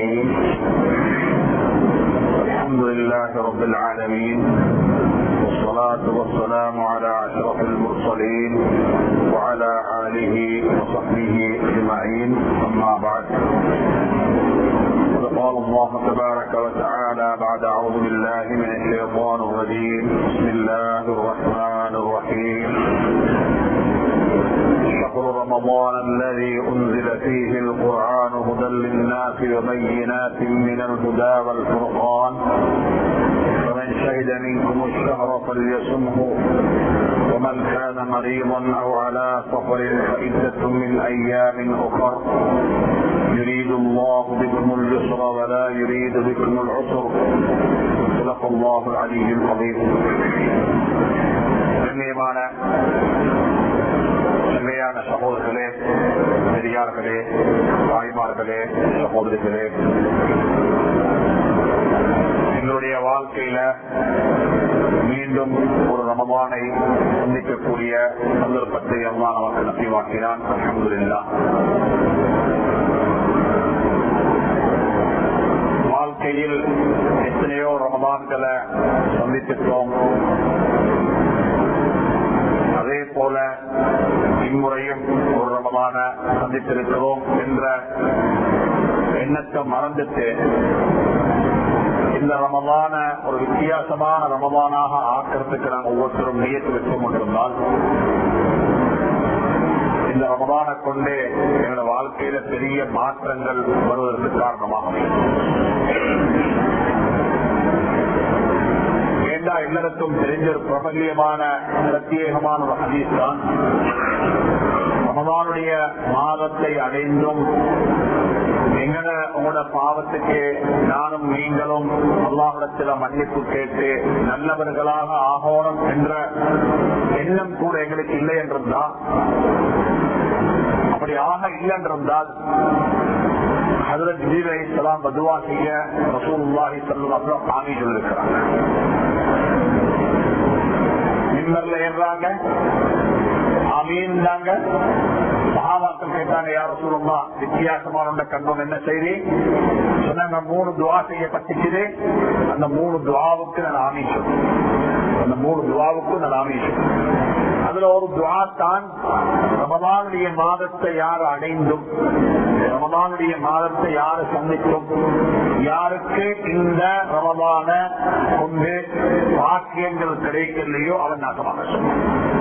الرحيم الحمد لله رب العالمين والصلاة والسلام على أشرف المرسلين وعلى آله وصحبه أجمعين أما بعد قال الله تبارك وتعالى بعد أعوذ بالله من الشيطان الرجيم بسم الله الرحمن الرحيم شهر رمضان الذي أنزل فيه القرآن هدى للناس وبينات من الهدى والفرقان فمن شهد منكم الشهر فليصمه ومن كان مريضا أو على سفر فعدة من أيام أخر يريد الله بكم اليسر ولا يريد بكم العسر صدق الله العلي العظيم கண்ணியமான உண்மையான சகோதரர்களே பெரியார்களே தாய்மார்களே சகோதரிகளே எங்களுடைய வாழ்க்கையில மீண்டும் ஒரு ரமபானை சந்திக்கக்கூடிய சந்தர்ப்பத்தை அல்லா நமக்கு நம்பிவாக்கினான் அலமதுல்லா வாழ்க்கையில் எத்தனையோ ரமபான்களை சந்தித்திருக்கிறோம் அதே போல இம்முறையும் ஒரு ரமமான சந்தித்திருக்கிறோம் என்ற எண்ணத்தை மறந்துட்டு இந்த ரமதான ஒரு வித்தியாசமான ரமதானாக ஆக்கிறதுக்கு நாங்கள் ஒவ்வொருத்தரும் முயற்சி வச்சு கொண்டிருந்தால் இந்த ரமதான கொண்டே எங்களோட வாழ்க்கையில பெரிய மாற்றங்கள் வருவதற்கு காரணமாக ஏண்டா எல்லாருக்கும் தெரிஞ்ச ஒரு பிரபல்யமான பிரத்யேகமான ஒரு ஹதீஸ் தான் ரமதானுடைய மாதத்தை அடைந்தும் எங்கட உங்களோட பாவத்துக்கு நானும் நீங்களும் அல்லாஹிடத்தில் மன்னிப்பு கேட்டு நல்லவர்களாக ஆகணும் என்ற எண்ணம் கூட எங்களுக்கு இல்லை என்றிருந்தால் அப்படி ஆக இல்லை என்றிருந்தால் ஹசரத் ஜீர் அலிஸ்லாம் பதுவா செய்ய ரசூல்லாஹி சல்லாஹ் ஆமி சொல்லிருக்கிறாங்க மின்னர்ல ஏறாங்க ஆமீன்தாங்க சகாபாக்கள் கேட்டாங்க யார சொல்லுமா வித்தியாசமான கண்டோம் என்ன செய்தி சொன்னாங்க மூணு துவா செய்யப்பட்டுச்சு அந்த மூணு துவாவுக்கு நான் ஆமீஷம் அந்த மூணு துவாவுக்கு நான் ஆமீஷம் அதுல ஒரு துவா தான் ரமதானுடைய மாதத்தை யார் அடைந்தும் ரமதானுடைய மாதத்தை யாரு சந்திக்கும் யாருக்கு இந்த ரமதான கொண்டு வாக்கியங்கள் கிடைக்கலையோ அவன் நாசமாக சொல்லும்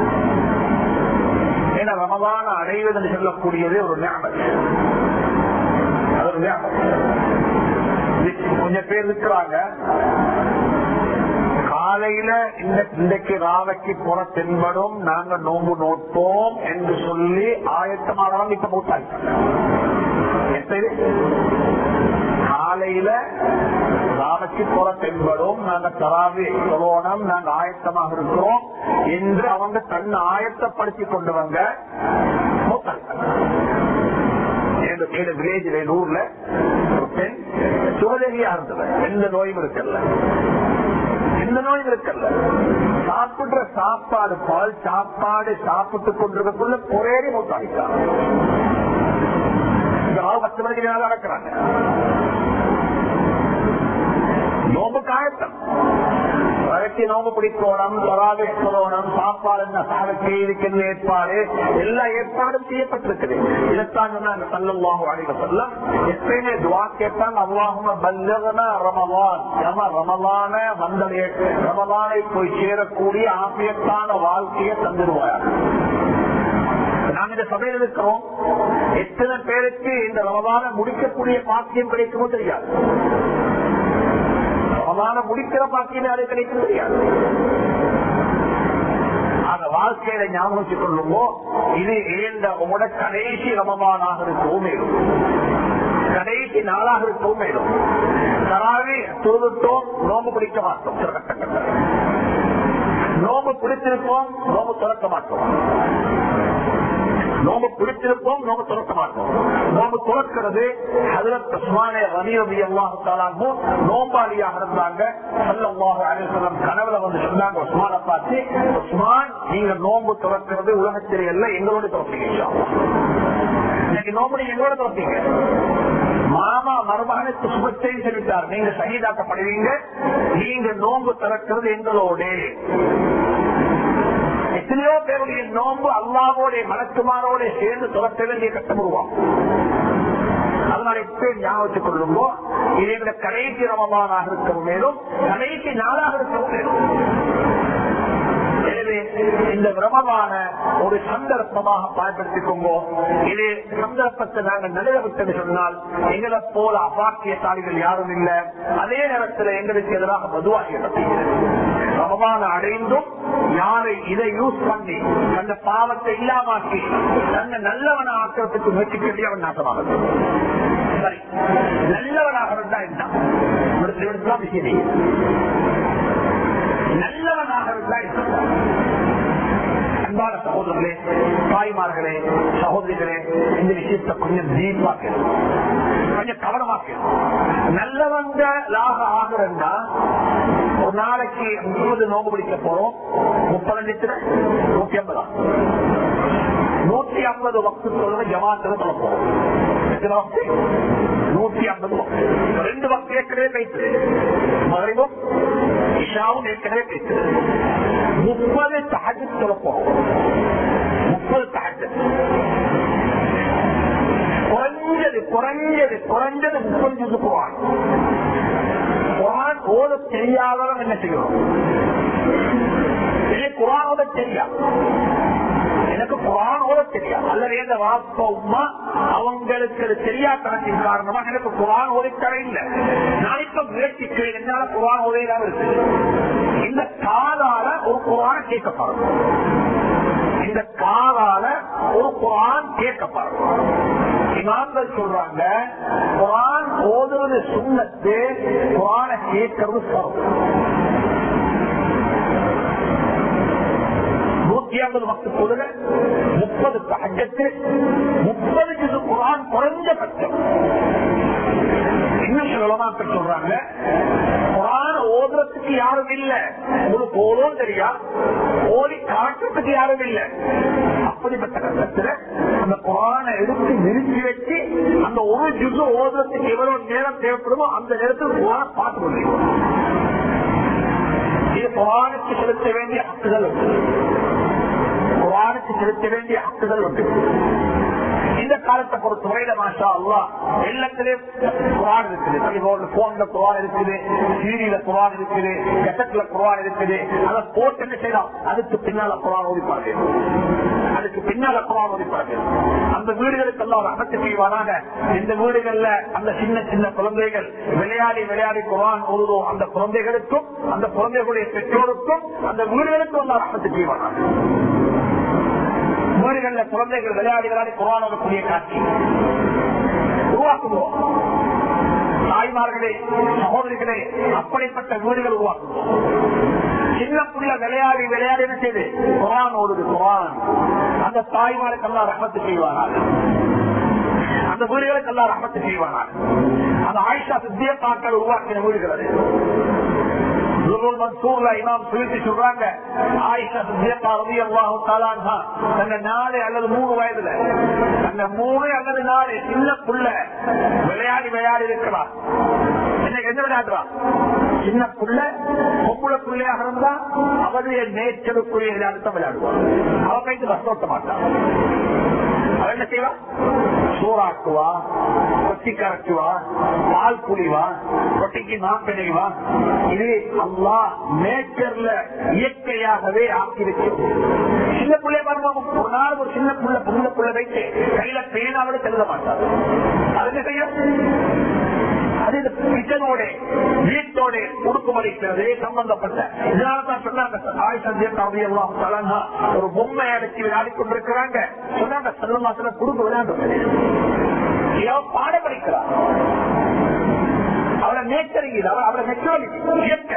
ஏன்னா ரமதான அடைவதென்று சொல்லக்கூடியது ஒரு ஞாபகம் அது ஒரு ஞாபகம் கொஞ்சம் பேர் இருக்கிறாங்க காலையில இந்த இன்றைக்கு ராவைக்கு புற தென்படும் நாங்க நோம்பு நோட்போம் என்று சொல்லி ஆயத்தமானவங்க இப்ப மூத்தாங்க காலையில ராவைக்கு புற தென்படும் நாங்க தராவி சொல்லணும் நாங்க ஆயத்தமாக இருக்கிறோம் என்று அவங்க தன்னை ஆயத்தப்படுத்தி கொண்டவங்க வில்லேஜ்ல ஊர்ல பெண் சுகதேகியா இருந்தது எந்த நோயும் இருக்கல எந்த நோயும் இருக்கல சாப்பிடுற சாப்பாடு பால் சாப்பாடு சாப்பிட்டு கொண்டிருக்கக்குள்ள பொறேறி மூத்தாடிட்டாங்க பத்து மணிக்கு மேல நடக்கிறாங்க நோம்பு காயத்தம் வழக்கி நோம்பு பிடிக்கணும் தொராவை சொல்லணும் சாப்பாடு சாதத்தை இருக்கின்ற ஏற்பாடு எல்லா ஏற்பாடும் செய்யப்பட்டிருக்குது இதைத்தான் சொன்னாங்க சல்லல்லாஹு அலைஹி வஸல்லம் எப்பயுமே துவா கேட்டாங்க அல்லாஹும பல்லகன ரமலான் நம்ம ரமலான வந்தடைய ரமலானை போய் சேரக்கூடிய ஆபியத்தான வாழ்க்கையை தந்துடுவார் நாங்க இந்த சபையில் இருக்கிறோம் எத்தனை பேருக்கு இந்த ரமலான முடிக்கக்கூடிய பாக்கியம் கிடைக்குமோ தெரியாது ரமலான முடிக்கிற பாக்கியம் அது கிடைக்கும் தெரியாது அந்த வாழ்க்கையில ஞாபகம் வச்சுக் கொள்ளுமோ இது ஏந்த உங்களோட கடைசி ரமமானாக இருக்கவும் மேலும் கடைசி நாளாக இருக்கவும் மேலும் தராவே தொழுவிட்டோம் நோம்பு பிடிக்க மாட்டோம் சில கட்டங்கள்ல நோம்பு பிடித்திருப்போம் நோம்பு திறக்க மாட்டோம் நோம்பு பிடிச்சிருப்போம் நோம்பு துறக்க மாட்டோம் நோம்பு துறக்கிறது ஹதரத் உஸ்மானே ரவி ரவி அல்லாஹு நோம்பாளியாக இருந்தாங்க சல்லல்லாஹு அலைஹி வஸல்லம் கனவுல வந்து சொன்னாங்க உஸ்மான பார்த்து உஸ்மான் நீங்க நோம்பு துறக்கிறது உலகத்திலே அல்ல எங்களோட துறப்பீங்க இன்ஷா அல்லாஹ். இன்னைக்கு நோம்பு நீங்க எங்களோட துறப்பீங்க மாமா மருமகனுக்கு சுபத்தையும் சொல்லிட்டார் நீங்க சகிதாக்கப்படுவீங்க நீங்க நோன்பு திறக்கிறது எங்களோடு எத்தனையோ பேருடைய நோன்பு அல்லாவோட மலக்குமாரோட சேர்ந்து துறக்க வேண்டிய கட்டம் உருவாகும் அதனால இப்ப ஞாபகத்துக் கொள்ளுங்கோ இதை விட கடைசி ரமமானாக இருக்க மேலும் கடைசி நாளாக இருக்க மேலும் எனவே இந்த பிரமமான ஒரு சந்தர்ப்பமாக பயன்படுத்திக்கோங்க இது சந்தர்ப்பத்தை நாங்கள் நிலைவிட்டது சொன்னால் எங்களை போல அபாக்கியசாலிகள் யாரும் இல்லை அதே நேரத்தில் எங்களுக்கு எதிராக மதுவாகி ரமமான அடைந்தும் யாரை இதை யூஸ் பண்ணி அந்த பாவத்தை இல்லாமாக்கி தன்னை நல்லவன ஆக்கிறதுக்கு முயற்சிக்க அவன் நாசமாக சரி நல்லவனாக இருந்தா என்ன இவருக்கு இவருக்குலாம் விஷயம் இல்லை. நல்லவனாக இருந்தா என்ன அன்பான சகோதரர்களே தாய்மார்களே சகோதரிகளே இந்த விஷயத்தை கொஞ்சம் டீப்பாக்க கொஞ்சம் கவனமாக்க நல்லவங்களாக ஆகிறா ஒரு நாளைக்கு முப்பது நோம்பு பிடிக்க போறோம் முப்பது லட்சம் நூத்தி ஐம்பதா நூத்தி ஐம்பது வக்து சொல்ல ஜமாத்துல சொல்ல போறோம் எத்தனை வக்து? நூத்தி ஐம்பது வக்து. ரெண்டு வக்து ஏற்கனவே பேசு மகரிபும் இஷாவும் ஏற்கனவே பேசு முப்பது தாஜு சொல்ல போறோம் முப்பது தாஜு குறைஞ்சது குறைஞ்சது குறைஞ்சது முப்பது ஜூசு போவான் குரான் ஓத தெரியாதவன் என்ன செய்யணும் இது குரான் ஓத தெரியா எனக்கு குரான் ஓத தெரியா அல்லது எந்த வாப்பா உமா அவங்களுக்கு அது தெரியாதனத்தின் காரணமா எனக்கு குரான் ஓதித்தர இல்லை நான் இப்ப முயற்சிக்கிறேன் என்னால குரான் ஓதையிலாம இருக்கு இந்த காதால ஒரு குரான கேட்கப்படும் இந்த காதால ஒரு குரான் கேட்கப்படும் இமாம்கள் சொல்றாங்க குரான் ஓதுவது சுண்ணத்து குரான கேட்கறது சரம் நூத்தி ஐம்பது மக்கள் சொல்லுங்க முப்பது தகஜத்து முப்பது ஜிது குரான் குறைஞ்சபட்சம் இன்னும் சில உலமாக்கள் சொல்றாங்க குரான் ஓதுறதுக்கு யாரும் இல்ல உங்களுக்கு ஓதும் தெரியா ஓடி காட்டுறதுக்கு யாரும் இல்ல அப்படிப்பட்ட கட்டத்துல அந்த குரானை எடுத்து நிறுத்தி வச்சு அந்த ஒரு ஜுசு ஓதுறதுக்கு எவ்வளவு நேரம் தேவைப்படுமோ அந்த நேரத்தில் குரான பார்த்து முடியும் இது குரானுக்கு செலுத்த வேண்டிய ஹக்குகள் உண்டு குரானுக்கு செலுத்த வேண்டிய ஹக்குகள் உண்டு இந்த காலத்தை பொறுத்தவரையில மாஷா அல்லா எல்லாத்திலே குரான் இருக்குது டெலிபோன்ல போன்ல குரான் இருக்குது டிவியில குரான் இருக்குது கெட்டத்துல குரான் இருக்குது அதை போட்டு என்ன செய்யலாம் அதுக்கு பின்னால குரான் ஓதிப்பார்கள் அதுக்கு பின்னால குரான் ஓதிப்பார்கள் அந்த வீடுகளுக்கு எல்லாம் அகத்து செய்வானாக இந்த வீடுகள்ல அந்த சின்ன சின்ன குழந்தைகள் விளையாடி விளையாடி குரான் ஓதுவோம் அந்த குழந்தைகளுக்கும் அந்த குழந்தைகளுடைய பெற்றோருக்கும் அந்த வீடுகளுக்கும் எல்லாம் அகத்து செய்வானாக வீடுகள்ல குழந்தைகள் விளையாடி விளையாடி குரான் ஓதக்கூடிய காட்சி உருவாக்குவோம் தாய்மார்களே சகோதரிகளே அப்படிப்பட்ட வீடுகள் உருவாக்குவோம் சின்ன புள்ள விளையாடி விளையாடி என்ன செய்து குரான் ஓடுது குரான் அந்த தாய்மாருக்கெல்லாம் ரகத்து செய்வார்கள் அந்த வீடுகளுக்கு எல்லாம் ரகத்து செய்வார்கள் அந்த ஆயிஷா சித்தியத்தாக்கள் உருவாக்கின வீடுகள் அது ஜுருல் மன்சூர்ல இமாம் சுருத்தி சொல்றாங்க ஆயிஷா சித்தியத்தா ரலியல்லாஹு தஆலா அன்ஹா தன்னை நாலு அல்லது மூணு வயதுல அந்த மூணு அல்லது நாலு சின்ன புள்ள விளையாடி விளையாடி இருக்கிறார் என்ன என்ன விளையாடுறான் சின்ன புள்ள பொம்புள பிள்ளையாக இருந்தா அவருடைய நேச்சருக்குரிய விளையாட்டு விளையாடுவார் அவ கைக்கு வசோட்ட மாட்டான் அவன் என்ன செய்வா சோறாக்குவா கொத்தி கரைச்சுவா பால் புளிவா கொட்டிக்கு நான் பிணைவா இது அல்லா நேச்சர்ல இயற்கையாகவே ஆக்கிருக்கு சின்ன பிள்ளை பாருங்க ஒரு நாள் ஒரு சின்ன புள்ள பொண்ணு புள்ள வைத்து கையில பேனாவோட செல்ல மாட்டார் அது என்ன செய்யும் அது இந்த கிச்சனோட வீட்டோட உடுக்குமளிக்கிறது சம்பந்தப்பட்ட இதனால்தான் சொன்னாங்க ஆய் சந்தியம் எல்லாம் தலங்கா ஒரு பொம்மை அடைச்சி விளையாடி கொண்டிருக்கிறாங்க சொன்னாங்க செல்லமாசல குடும்ப விளையாண்டு பாட படிக்கிறார் அவரை நேச்சரிங்க அவரை மெச்சோரிட்டி இயற்கை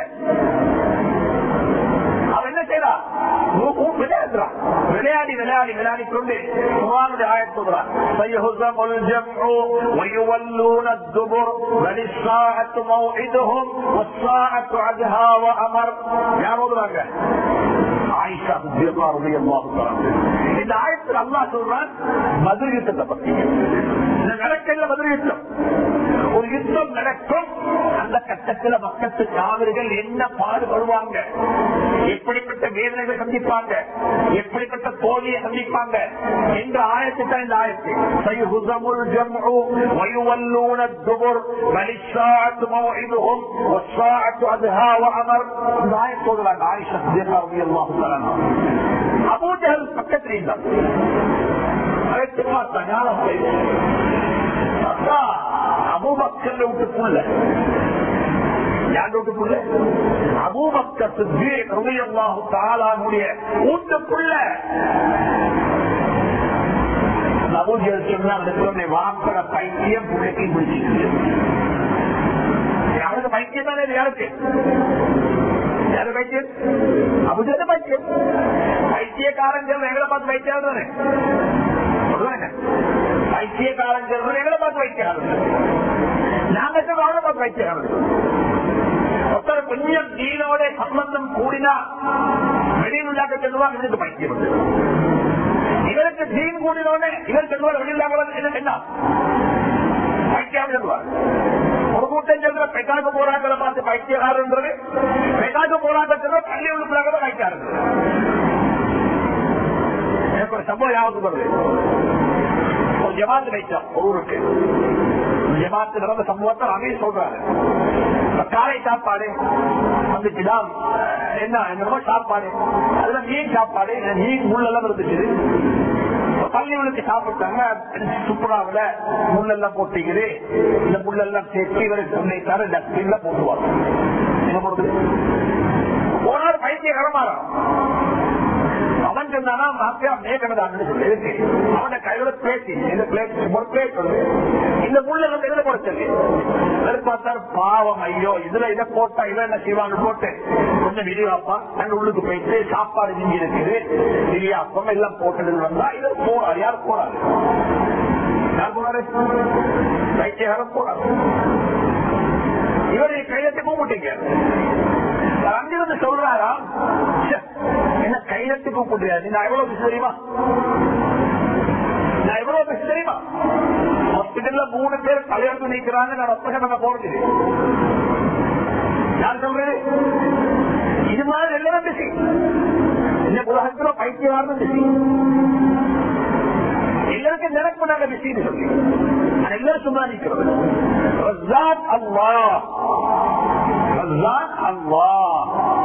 அவன் என்ன செய்யறான் விளையாடுறான் விளையாடி விளையாடி விளையாடி கொண்டு குரானுடைய ஆயத்து சொல்றான் سيهزم الجمع ويولون الدبر بل الساعة موعدهم والساعة عدها وأمر يا موضوعك ஆயிஷா சித்தியமா ரலியல்லாஹு தஆலா இந்த ஆயத்தில் அல்லாஹ் சொல்றான் மதுர யுத்தத்தை பத்தி இந்த நடக்கல மதுர யுத்தம் ஒரு யுத்தம் நடக்கும் அந்த கட்டத்தில் மக்கத்து காவிரிகள் என்ன பாடுபடுவாங்க எப்படிப்பட்ட வேதனைகளை சந்திப்பாங்க எப்படிப்பட்ட தோல்வியை சந்திப்பாங்க என்ற ஆயத்து தான் இந்த ஆயத்து சைஹுசமுல் ஜம்உ வயுவல்லூன الدبر بل الساعة موعدهم والساعة أدهى وأمر இந்த ஆயத்தோடு நான் ஆயிஷா சித்திகா ரலியல்லாஹு தஆலா அன்ஹா. அபூ ஜஹல் பக்கத்தில் இருந்தார் அழைத்து பார்த்தா ஞானம் போயிடுச்சு. பார்த்தா அபூபக்கர் வீட்டுக்குள்ள யார் வீட்டுக்குள்ள அபூபக்கர் சித்திக் ரலியல்லாஹு தஆலாவுடைய வீட்டுக்குள்ள அபூஜல் சொன்ன வாப்பட பைத்தியம் புள்ளைக்கு பிடிச்சிருக்கு அவருக்கு பைத்தியம் தானே இது யாருக்கு யாரு பைத்தியம் அபுஜல பைத்தியம் பைத்தியக்காரன் சொல்ற எங்களை பார்த்து பைத்தியம் தானே சொல்லுவாங்க பைத்தியக்காரன் சொல்ற எங்களை பார்த்து வைக்கிறாங்க நாங்க சொல்ற அவரை பார்த்து வைக்கிறாங்க ஒருத்தர் கொஞ்சம் தீனோட சம்பந்தம் கூடினா வெளியுள்ளாக்க சொல்லுவாங்க இதுக்கு பைத்தியம் வந்து இவருக்கு தீன் கூடினோடனே இவர் சொல்லுவார் வெளியில்லாமல் என்ன என்ன பைத்தியம் சொல்லுவார் ஒரு கூட்டம் சொல்ற பெட்டாக்கு போராட்டங்களை பார்த்து பைத்தியகாரன்றது பெட்டாக்கு போராட்டத்தில் பள்ளி உள்ளுக்குள்ளாக தான் பைத்தியாரு எனக்கு ஒரு சம்பவம் ஞாபகம் வருது ஒரு ஜமாத்து வைத்தோம் ஒரு ஊருக்கு ஜமாத்து நடந்த சம்பவத்தை அமீர் சொல்றாரு இப்ப காலை சாப்பாடு வந்துச்சுதான் என்ன என்னமோ சாப்பாடு அதுல மீன் சாப்பாடு மீன் முள்ளெல்லாம் இருந்துச்சு பள்ளிகளுக்கு சாப்பிட்டாங்க சுப்புறாவில முள்ளெல்லாம் போட்டிக்குது இந்த முள்ளெல்லாம் சேர்த்து இவருக்கு சொன்னை தர டஸ்ட்பின்ல போட்டுவாங்க என்ன போடுது போனார் பைத்தியகரமாக அவன் சொன்னானா மாப்பியா மேகனதான்னு சொல்லி இருக்கு அவன கையோட பேசி இந்த பிளேட் ஒரு பிளேட் சொல்லு இந்த முள்ள வந்து இதுல போட சொல்லி பார்த்தார் பாவம் ஐயோ இதுல இதை போட்டா இவன் என்ன செய்வாங்க போட்டு கொஞ்சம் விரிவாப்பா அங்க உள்ளுக்கு போயிட்டு சாப்பாடு செஞ்சு இருக்குது விரியாப்பம் எல்லாம் போட்டது வந்தா இது போறாரு யார் போறாரு யார் போறாரு வைத்தியகாரம் போறாரு இவரை கையெழுத்து கூப்பிட்டீங்க அங்கிருந்து சொல்றாரா ச்சே, என்ன கையெழுத்து கூப்பிடுறாரு நான் எவ்வளவு பிசு தெரியுமா நான் எவ்வளவு பிசு தெரியுமா ஹாஸ்பிட்டல்ல மூணு பேர் தலையெடுத்து நிற்கிறாங்க நான் ஒப்பக நம்ம போறது யார் சொல்றது இது மாதிரி எல்லாரும் பிசி இந்த உலகத்துல பைத்தியவாரம் பிசி எல்லாருக்கும் நினைப்பு நாங்க பிசின்னு சொல்லி ஆனா எல்லாரும் சும்மா நிற்கிறோம் ரஸாக் அல்லாஹ் ரஸாக் அல்லாஹ்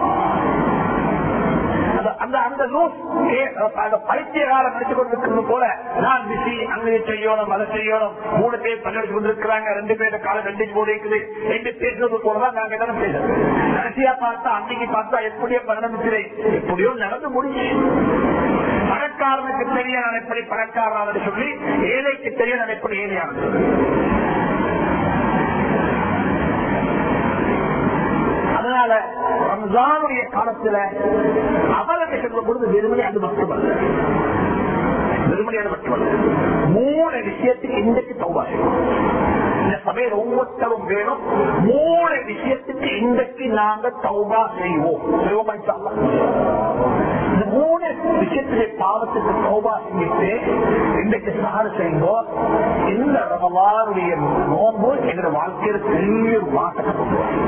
அந்த- அந்த அந்த லூஸ் அந்த பைத்தியகாலம் நடிச்சு கொண்டிருக்கிறது போல நான் பிசி அங்கே செய்யணும் அதை செய்யணும் மூணு பேர் பன்னெண்டு கொண்டிருக்கிறாங்க ரெண்டு பேர் காலம் ரெண்டு போடு இருக்குது ரெண்டு பேசுறது போலதான் நாங்க என்ன பேசுறோம் கடைசியா பார்த்தா அன்னைக்கு பார்த்தா எப்படியோ நடந்துச்சு எப்படியோ நடந்து முடிஞ்சு பணக்காரனுக்கு தெரிய நான் எப்படி பணக்காரனானது சொல்லி ஏழைக்கு தெரிய நான் எப்படி ஏழையானது அதனால ரம்ஜானுடைய காலத்துல அவலத்தை சொல்லும் பொழுது வெறுமனே அது மட்டுமல்ல வெறுமனே அது மட்டுமல்ல மூணு விஷயத்துக்கு இன்றைக்கு தௌபா செய்யணும். இந்த சபையில் ஒவ்வொருத்தரும் வேணும் மூணு விஷயத்துக்கு இன்றைக்கு நாங்க தௌபா செய்வோம் செய்வோமா இன்ஷா அல்லாஹ்? இந்த மூணு விஷயத்துடைய பாவத்துக்கு தௌபா செஞ்சுட்டு இன்றைக்கு சாறு செய்வோம் இந்த ரமலானுடைய நோம்பு எங்க வாழ்க்கையில பெரிய ஒரு மாற்றத்தை கொண்டு வரும்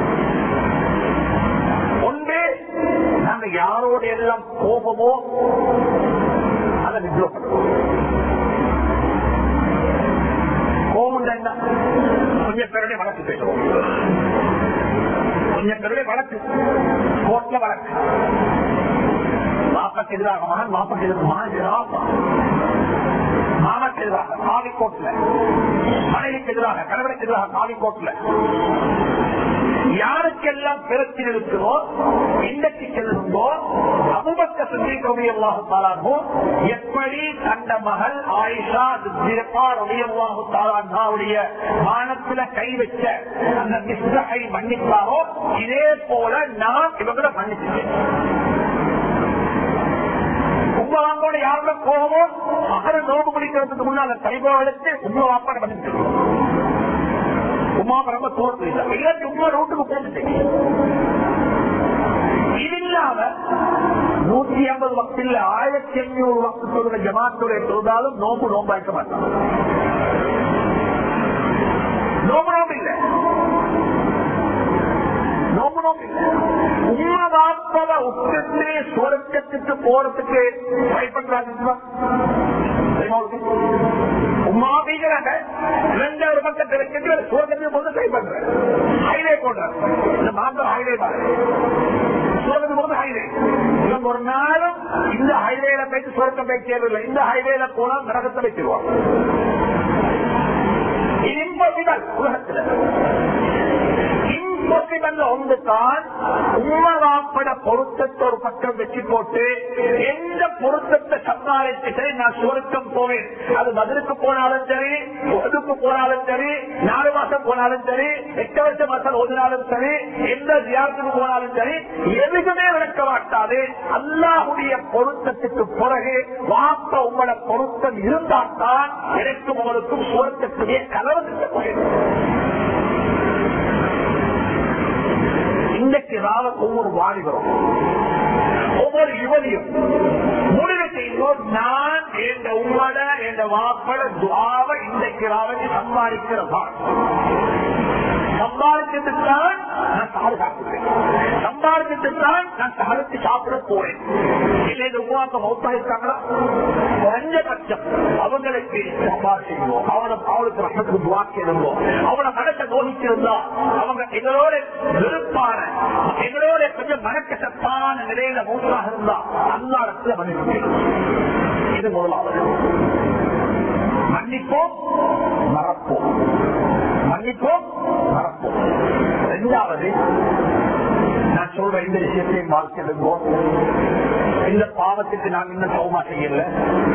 ஒன்று நாங்க யாரோட எல்லாம் கோபமோ அதை வித்ரோ பண்ணுவோம் கோபம் என்ன கொஞ்சம் பேருடைய வழக்கு பேசுவோம் கொஞ்சம் பேருடைய வழக்கு கோர்ட்ல வழக்கு மாப்பாக்கு எதிராக மகன் மாப்பாக்கு எதிராக மகன் எதிராக மாமாக்கு எதிராக காவி கோட்ல மனைவிக்கு எதிராக கணவனுக்கு எதிராக காவி கோட்ல யாருக்கெல்லாம் பிரச்சனை இருக்கிறோ இன்றைக்கு செல்லுங்கோ அபுபக்க சுந்தரி அல்லாஹு எப்படி தந்த மகள் ஆயிஷா அல்லாஹு தாலாவுடைய மானத்துல கை வச்ச அந்த மிஸ்ரகை மன்னித்தாரோ இதே போல நான் இவங்களை மன்னிச்சிட்டேன் உங்க வாப்போட யாரோட கோபமோ மகர நோக்கு பிடிக்கிறதுக்கு முன்னால கைகோ எடுத்து உங்க வாப்பாட மன்னிச்சிருக்கோம் உமா ரொம்ப தோற்று இல்லாட்டி உமா ரோட்டுக்கு போட்டுட்டீங்க இது இல்லாம நூத்தி ஐம்பது வக்தில் ஆயிரத்தி ஐநூறு வக்தோட ஜமாத்துடைய தொழுதாலும் நோம்பு நோம்பாய்க்க மாட்டாங்க நோம்பு நோம்பு இல்ல உமாவை விட்டுட்டு சுவர்க்கத்துக்கு போறதுக்கு ட்ரை பண்றாங்க உமா வீங்கிறாங்க ரெண்டு ஒரு பக்கத்தில் இருக்கு சுவர்க்கத்துக்கு போது ட்ரை பண்றேன் ஹைவே போடுறேன் இந்த மாதம் ஹைவே பாருங்க சுவர்க்கத்துக்கு போது ஹைவே இவங்க ஒரு நாளும் இந்த ஹைவேல போயிட்டு சுவர்க்கம் போய் சேரவில்லை இந்த ஹைவேல போனா நரகத்தை வச்சிருவாங்க இது இம்பாசிபிள் உலகத்துல இம்பாசிபிள் ஒன்று தான் உண்மவாப்பட பொருத்தத்தை ஒரு பக்கம் வச்சு போட்டு எந்த பொருத்தத்தை சம்பாதித்து சரி நான் சுவர்க்கம் போவேன் அது பதிலுக்கு போனாலும் சரி ஒதுக்கு போனாலும் சரி நாலு மாசம் போனாலும் சரி எட்டு வருஷம் மாசம் ஓதினாலும் சரி எந்த தியானத்துக்கு போனாலும் சரி எதுக்குமே விளக்க மாட்டாது அல்லாஹுடைய பொருத்தத்துக்கு பிறகு வாப்ப உங்களோட பொருத்தம் இருந்தால்தான் எனக்கும் உங்களுக்கும் சுவர்க்கத்துடைய கலவு போயிடும் இன்றைக்கு நாள ஒவ்வொரு வாலிபரும் ஒவ்வொரு யுவதியும் முடிவு செய்வோம் நான் எந்த உம்மட எந்த வாப்பட துவாவை இன்றைக்கு ராவதி சம்பாதிக்கிற சம்பாதிச்சதுதான் நான் பாதுகாக்கிறேன் சம்பாதிச்சதுதான் நான் சகலத்து சாப்பிட போறேன் இல்லை இந்த உருவாக்க மௌத்தா இருக்காங்களா குறைஞ்சபட்சம் அவங்களுக்கு சம்பாதிச்சிருந்தோம் அவனை அவளுக்கு ரசத்துக்கு துவாக்கியிருந்தோம் அவனை மனசை நோகிச்சிருந்தா அவங்க எங்களோட வெறுப்பான எங்களோட கொஞ்சம் மனக்கசப்பான நிலையில மௌத்தாக இருந்தா அல்லாடத்துல மன்னிப்பு இது முதலாவது மன்னிப்போம் மறப்போம் மன்னிப்போம் மறப்போம் இரண்டாவது நான் சொல்ற இந்த விஷயத்தையும் வாழ்க்கையிடுவோம் இந்த பாவத்துக்கு நான் இன்னும் சௌமா செய்யல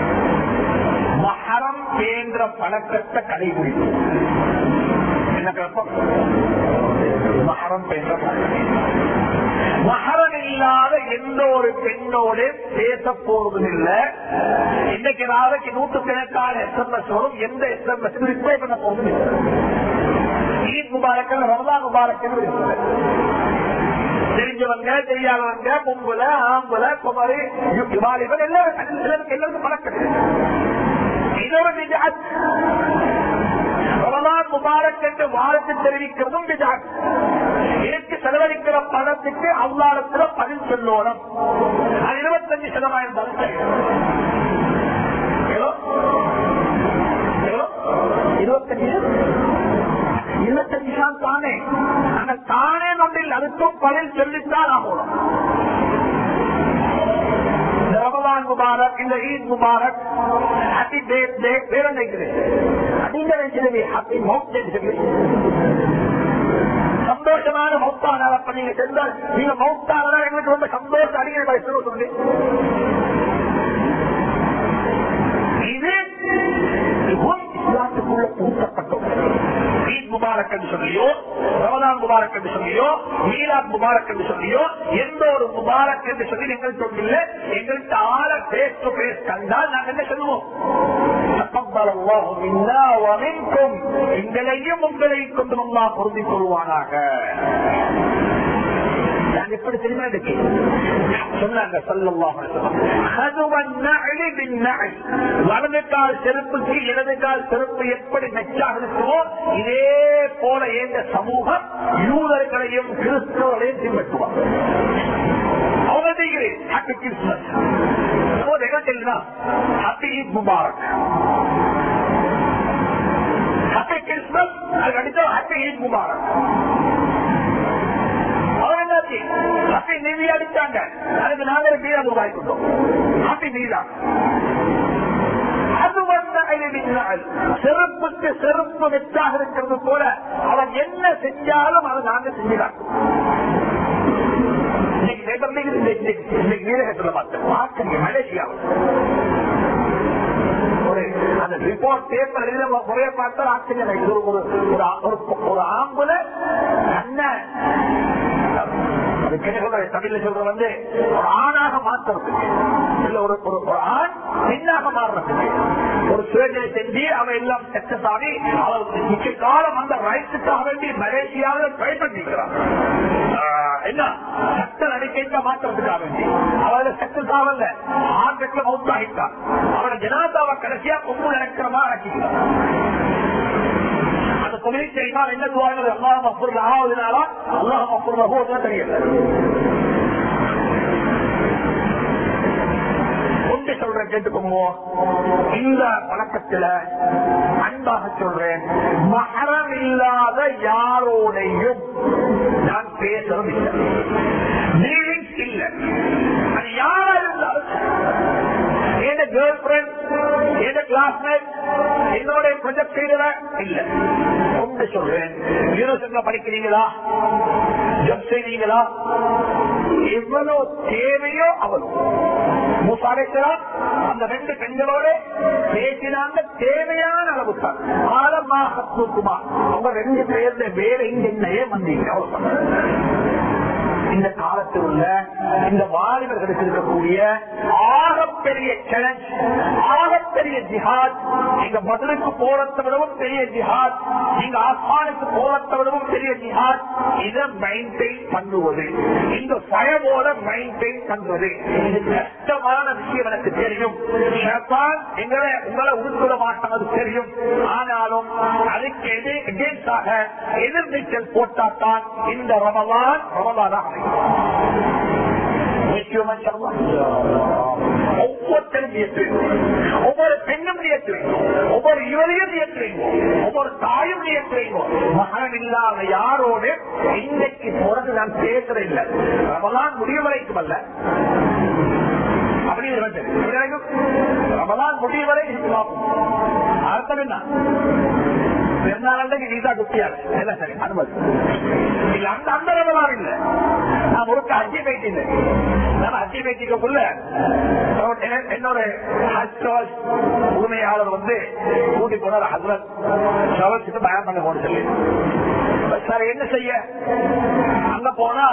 மகரம் என்ற பழக்கத்தை கடைபிடிக்கும் என்ன குழப்பம் மகரம் என்ற பழக்கம் மகரம் இல்லாத எந்த ஒரு பெண்ணோடு பேச போறதும் இல்ல இன்னைக்கு நாளைக்கு நூற்றுக்கணக்கான எஸ்எம்எஸ் வரும் எந்த எஸ்எம்எஸ் ரிப்ளை பண்ண போறதும் இல்லை ஈத் முபாரக்கல் ரமதான் முபாரக்கல் தெரிஞ்சவங்க தெரியாதவங்க பொம்புல ஆம்புல குமரி வாலிபன் எல்லாரும் எல்லாருக்கும் பழக்கம் இதோட விஜாத் ரமலான் முபாரக் என்று வாழ்த்து தெரிவிக்கிறதும் விஜாத் எனக்கு செலவழிக்கிற பணத்துக்கு அல்லாடத்துல பதில் சொல்லணும் அது இருபத்தஞ்சு சதமாயிரம் பதில் எவ்வளோ எவ்வளோ இருபத்தஞ்சு இருபத்தஞ்சு நாள் தானே அந்த தானே நொன்றில் அதுக்கும் பதில் சொல்லித்தான் ஆகணும் ரமலான் முபாரக் இந்த ஈத் முபாரக் ஹாப்பி பர்த்டே வேற நினைக்கிறேன் நீங்க நினைச்சது ஹாப்பி மவுத் சொல்லி சந்தோஷமான மௌத்தான அப்ப நீங்க சென்றால் நீங்க மௌத்தானதான் எங்களுக்கு ரொம்ப சந்தோஷம் அடிக்கிற சொல்லி இது இஸ்லாத்துக்குள்ள பூசப்பட்டோம் ஈத் முபாரக் என்று சொல்லியோ ரமலான் முபாரக் என்று சொல்லியோ மீலாத் முபாரக் என்று சொல்லியோ எந்த ஒரு முபாரக் என்று சொல்லி எங்கள் சொல்லல எங்கள்கிட்ட ஆள பேஸ் டு பேஸ் கண்டால் நாங்கள் என்ன சொல்லுவோம் எங்களையும் உங்களை கொண்டு நல்லா பொருந்திக் கொள்வானாக நான் எப்படி தெரியுமா இருக்கு சொன்னாங்க வலது கால் செருப்புக்கு இடது கால் செருப்பு எப்படி மெச்சாக இருக்குமோ இதே போல எந்த சமூகம் யூதர்களையும் கிறிஸ்தவர்களையும் பின்பற்றுவாங்க அவங்க செய்கிறேன் ஹாப்பி கிறிஸ்துமஸ் என்ன தெரியுமா ஹாப்பி ஈத் முபாரக் ஹாப்பி கிறிஸ்துமஸ் அதுக்கு அடித்தா ஹாப்பி ஈத் முபாரக் ஹாப்பி நீதி அடிச்சாங்க அதுக்கு நாங்கள் பீரா ரூபாய் கொடுத்தோம் ஹாப்பி நீதா அது வந்த செருப்புக்கு செருப்பு வெச்சாக இருக்கிறது போல அவன் என்ன செஞ்சாலும் அதை நாங்க செஞ்சுதான் இன்னைக்கு பேப்பர்ல இன்னைக்கு நீரகத்துல பார்த்தேன் பார்க்கறீங்க மலேசியாவில் ஒரு அந்த ரிப்போர்ட் பேப்பர் எழுத முறைய பார்த்தா ஆச்சரியம் இது ஒரு ஒரு ஆம்புல அண்ணன் தமிழ்ல சொல்ற வந்து ஒரு ஆணாக மாத்துறதுக்கு இல்ல ஒரு ஒரு ஆண் பெண்ணாக மாறுறதுக்கு ஒரு சர்ஜரி செஞ்சு அவன் எல்லாம் சக்சஸ் ஆகி அவன் மிக்க காலம் அந்த ரைட்டுக்காக வேண்டி மலேசியாவில் ட்ரை பண்ணிக்கிறான் என்ன சட்ட நடிக்கைக்க மாற்றுறதுக்காக வேண்டி அவளோட சக்சஸ் ஆகல ஆர்டெக்ல மவுத் ஆகிட்டான் அவன ஜனாதாவை கடைசியா கொம்பு நடக்கிறமா ஆக்கிக்கிறான் அந்த தொழில் செய்தால் என்ன துவாங்க அல்லாஹ் மஃபூர் ஆகுதுனாலா அல்லாஹ் மஃபூர் மகோதான் தெரியல சொல்றேன் கேட்டுக்கோங்க இந்த பழக்கத்துல அன்பாக சொல்றேன் மகரம் இல்லாத யாரோடையும் நான் பேசவும் இல்லை Feelings இல்ல அது யாரா இருந்தாலும் என் கேர்ள் ஃபிரெண்ட் என் கிளாஸ்மேட் என்னோட ப்ரொஜெக்ட் செய்யற இல்ல ஒன்று சொல்றேன் யூனிவர்சிட்டியில படிக்கிறீங்களா ஜப் செய்றீங்களா எவ்வளவு தேவையோ அவ்வளவு மூசாலேஸ்வரம் அந்த ரெண்டு பெண்களோட பேசினாங்க தேவையான அளவு தான் ஆழமாக தூக்குமா அவங்க ரெண்டு பேர்ல வேற இங்க என்னையே வந்தீங்க அவ்வளவு இந்த காலத்தில் உள்ள இந்த வாலிபர்களுக்கு இருக்கக்கூடிய ஆகப்பெரிய சேலஞ்ச் ஆகப்பெரிய ஜிஹாத் நீங்க பதிலுக்கு போறதை விடவும் பெரிய ஜிஹாத் நீங்க ஆஸ்மானுக்கு போறதை விடவும் பெரிய ஜிஹாத் இதை மெயின்டைன் பண்ணுவது இந்த பயமோட மெயின்டைன் பண்ணுவது இது கஷ்டமான விஷயம் எனக்கு தெரியும் ஷைத்தான் எங்களை உங்களை உட்கொள்ள மாட்டாது தெரியும் ஆனாலும் அதுக்கு எது எகேன்ஸ்டாக எதிர்நீச்சல் போட்டாத்தான் இந்த ரமலான் ரமலானாக நிச்சயமா சொல்லலாம். ஒவ்வொருத்தரும் நியத்து ஒவ்வொரு பெண்ணும் நியத்து ஒவ்வொரு யுவதியும் நியத்து ஒவ்வொரு தாயும் நியத்து மகன் இல்லாத யாரோடு இன்னைக்கு போறது நான் பேசுறது இல்லை ரமலான் முடிவு வரைக்கும் அல்ல அப்படி இருந்தது ரமலான் முடிவு வரை இருக்கலாம் அர்த்தம் என்ன பெருநாளைக்கு நீதா குட்டியாரு இல்ல சரி அனுமதி இல்ல அந்த அந்த ரமலான் இல்ல நான் ஒரு அஜி பேட்டி நான் அஜி பேட்டிக்குள்ள என்னோட ஹஸ்டோஸ் உரிமையாளர் வந்து கூட்டி போனார் ஹஸ்பண்ட் ஷவர்ஸுக்கு பயன் பண்ண போன சொல்லி சார் என்ன செய்ய அங்க போனா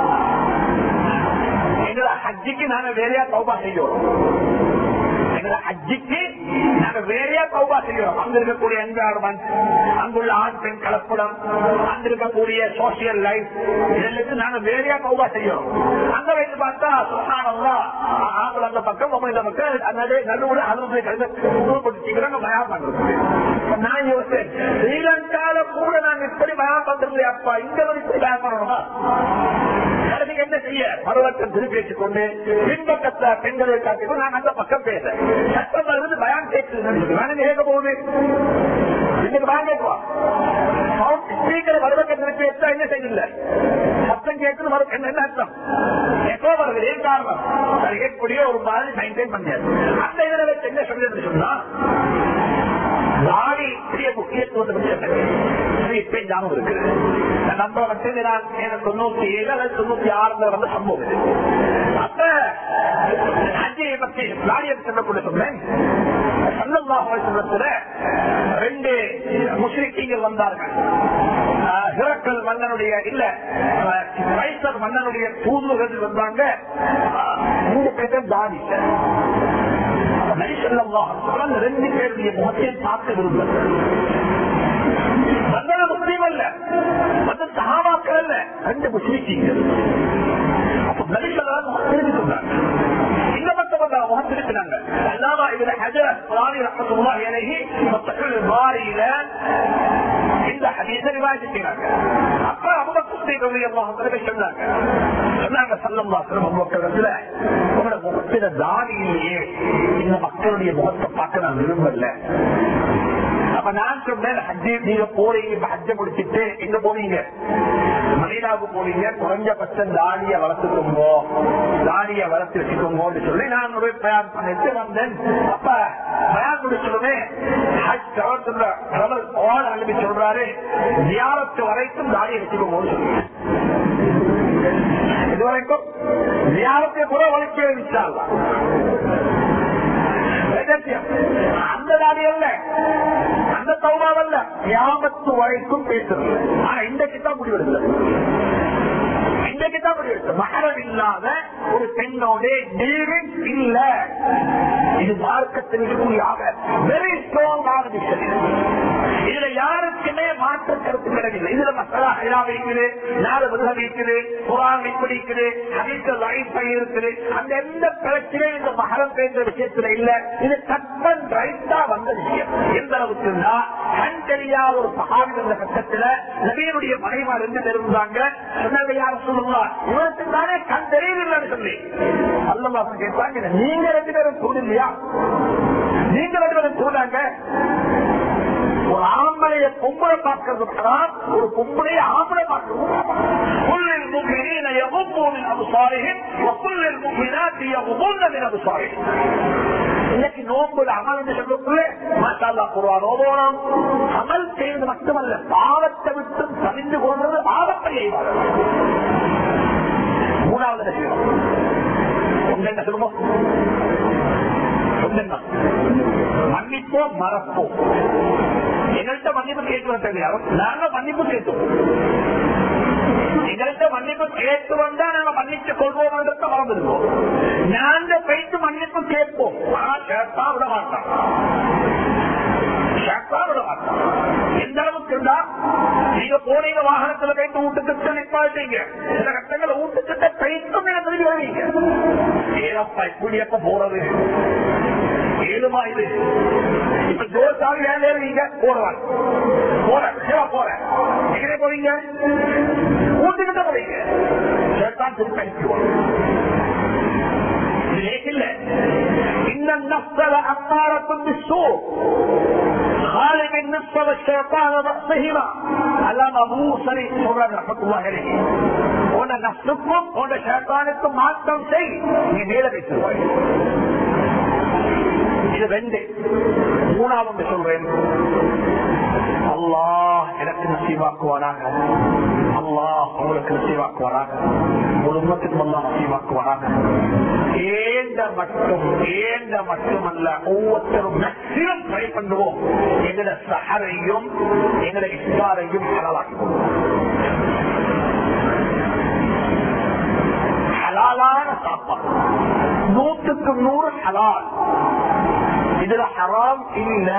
எங்களை ஹஜ்ஜிக்கு நாங்க வேறையா தௌபா செய்யோம் எங்களை ஹஜ்ஜிக்கு நாங்க வேறையா தௌபா செய்யோம் அங்க இருக்கக்கூடிய என்வாரன்மெண்ட் அங்குள்ள ஆண் பெண் கலப்படம் அங்க இருக்கக்கூடிய சோசியல் லைஃப் இதெல்லாம் நாங்க வேறையா தௌபா செய்யோம் அங்க வைத்து பார்த்தா சுகானம்னா ஆம்பளை அந்த பக்கம் பொம்பளை இந்த பக்கம் அதனால நடுவுல அறுபது கழுத பயம் பண்றது நான் யோசிச்சேன் ஸ்ரீலங்கால கூட நான் இப்படி பயம் பண்றது அப்பா இங்க வந்து இப்படி பயம் பண்ணணுமா அதுக்கு என்ன செய்ய பருவத்தை திருப்பி வச்சுக்கொண்டு பின்பக்கத்தை பெண்களை காட்டிக்கொண்டு நான் அந்த பக்கம் பேசுறேன் சட்டம் இருந்து பயம் கேட்குது வேணும் கேட்க போகுது இன்னைக்கு பயம் கேட்குவா ஸ்பீக்கர் பருவத்தை திருப்பி வச்சா என்ன செய்யல சத்தம் கேட்குது வரும் என்ன என்ன அர்த்தம் எப்போ வருது ஏன் காரணம் அது கேட்கக்கூடிய ஒரு மாதிரி மெயின்டைன் பண்ணியாரு அந்த இதில் வச்சு என்ன சொல்லுன்னு சொன்னா தாடி பெரிய முக்கியத்துவத்தை பற்றி இப்ப ஞாபகம் இருக்குது நம்ம வந்து நான் எனக்கு தொண்ணூத்தி ஏழு அல்லது தொண்ணூத்தி ஆறுல வந்து சம்பவம் இது. அப்ப ஹஜ்ஜியை பற்றி தாடியை சொல்லக்கூடிய சொன்னேன் சல்லல்லாஹு அலைஹி வஸல்லத்துல ரெண்டு முஸ்லிக்கீங்கள் வந்தார்கள் ஆஹ், ஹிரக்கல் மன்னனுடைய இல்ல ஆஹ், கைசர் மன்னனுடைய தூதுவர்கள் வந்தாங்க ஆஹ், மூணு பேரும் தாடி இல்லை நரிசல்லாஹ் ரெண்டு பேருடைய முகத்தையும் பார்க்க விரும்புகிறார் வந்தது முஸ்லீம் அல்ல வந்து சகாபாக்கள் அல்ல ரெண்டு முஸ்லிக்கீங்கள் அப்ப நரிசல்லாம் திரும்பி சொன்னாங்க இந்த பக்கம் வந்து அவங்க முகம் திருப்பினாங்க அல்லாமா இதுல ஹஜர் குரானி ரஹமத்துல்லாஹி அலைஹி மத்தகல் பாரியில இந்த ஹதீஸை ரிவாயத் செய்றாங்க அப்ப அபூபக்கர் சித்திக் ரலியல்லாஹு அன்ஹு சொன்னாங்க சொன்னாங்க ஸல்லல்லாஹு அலைஹி வஸல்லம் மக்களிடத்துல உங்களோட முகத்தில தாடி இல்லையே இந்த மக்களுடைய முகத்தை பார்க்க நான் விரும்பல அப்ப நான் சொன்னேன் ஹஜ்ஜி நீங்க போறீங்க இப்ப ஹஜ்ஜ முடிச்சிட்டு எங்க போவீங்க மதீனாவுக்கு போவீங்க குறைஞ்சபட்சம் தாடிய வளர்த்துக்கோங்கோ தாடிய வளர்த்து வச்சுக்கோங்கன்னு சொல்லி நான் ஒரு பயன் பண்ணிட்டு வந்தேன் அப்ப பயன் முடிச்சதுமே ஹஜ் கவர்த்துல கடவுள் ஓட அனுப்பி சொல்றாரு தியானத்து வரைக்கும் தாடியை வச்சுக்கோங்கன்னு சொல்லி இதுவரைக்கும் தியானத்தை கூட வளர்க்க வச்சாங்க அந்த தாடி அல்ல அந்த தௌபாவல்ல கியாமத்து வரைக்கும் பேசுறது ஆனா இன்றைக்கு தான் முடிவெடுக்கல இன்றைக்கு தான் முடிவெடுக்க மகரம் இல்லாத ஒரு பெண்ணோட டீலிங் இல்ல இது மார்க்கத்தில் இருக்கக்கூடிய வெரி ஸ்ட்ராங்கான விஷயம் இதுல யாருக்குமே மாற்று கருத்து கிடையாது இல்லை இதுல மசாலா ஹைரா வைக்குது நாலு மிருக வைக்குது குரான் இப்படி இருக்குது ஹதீஸ் லைஃப் இருக்குது அந்த எந்த பிரச்சனையும் இந்த மகரம் பேசுற விஷயத்துல இல்ல இது கட்மன் ரைட்டா வந்த விஷயம் எந்த அளவுக்கு கண் தெரியாத ஒரு சகாவி இருந்த கட்டத்துல நபியனுடைய மனைவார் இருந்து தெரிந்தாங்க சொன்னாங்க யார் சொல்லுங்களா இவருக்கு தானே கண் தெரியவில்லைன்னு சொல்லி அல்லமா கேட்பாங்க நீங்க ரெண்டு பேரும் கூடலையா நீங்க ரெண்டு பேரும் கூடாங்க ஒரு ஆம்பளைய பொம்பளை பார்க்கறது ஹராம், ஒரு பொம்பளைய ஆம்பளை பார்க்கறது ஹராம். كل المؤمنين يغضوا من ابصارهم وكل المؤمنات يغضن من ابصارهم இன்னைக்கு நோம்புல அமல் என்று சொல்லக்குள்ள மாஷால்லா குர்ஆன் ஓதோனம் அமல் செய்வது மட்டுமல்ல பாவத்தை விட்டும் தவிந்து கொள்வது ஆபத்தை செய்வார்கள் மூணாவது விஷயம் ஒன்று என்ன சொல்லுவோம் ஒன்று என்ன? மன்னிப்போம் மறப்போம் எங்கள்கிட்ட மன்னிப்பு கேட்க தெரியாது நாங்க மன்னிப்பு கேட்டோம் எங்கள்கிட்ட மன்னிப்பு கேட்டு வந்தா நாங்க மன்னிச்சு கொள்வோம் மறந்துருக்கோம் நாங்க போயிட்டு மன்னிப்பு கேட்போம் ஆனா கேட்டா விட மாட்டோம் கேட்டா விட மாட்டோம் எந்த அளவுக்கு இருந்தா நீங்க போனீங்க வாகனத்துல போயிட்டு வீட்டுக்கிட்ட நிப்பாட்டீங்க சில கட்டங்களை வீட்டுக்கிட்ட போயிட்டும் நீங்க திரும்பி வருவீங்க ஏனப்பா இப்படி எப்ப போறது ஏழுமா இது இப்ப ஜோசாமி வேலையில நீங்க போடுவாங்க போற சிவா போற எங்கே போறீங்க வீட்டுக்கிட்ட போறீங்க சேர்த்தான் திருப்பி அனுப்பிடுவாங்க இது லேக்கில்ல إن النفس لأمارة بالسوء خالق النفس والشيطان رأسهما على مبوصر سورة رحمة الله عليه உன்னை நஷ்டுக்கும் உன்னை சேத்தானுக்கும் மாற்றம் செய் நீ மேல வைத்துருவாய் இது ரெண்டு மூணாவது சொல்றேன் அல்லாஹ் எனக்கு நசீவாக்குவானாக அல்லாஹ் உங்களுக்கு நசீவாக்குவானாக குடும்பத்துக்கு அல்லா நசீவாக்குவானாக ஏண்ட மட்டும் ஏண்ட மட்டுமல்ல ஒவ்வொருத்தரும் மேக்சிமம் ட்ரை பண்ணுவோம் எங்கட சஹரையும் எங்கட இஸ்லாரையும் ஹலாலாக்குவோம் ஹலாலான சாப்பாடு நூற்றுக்கு நூறு ஹலால் இதுல ஹராம் இல்ல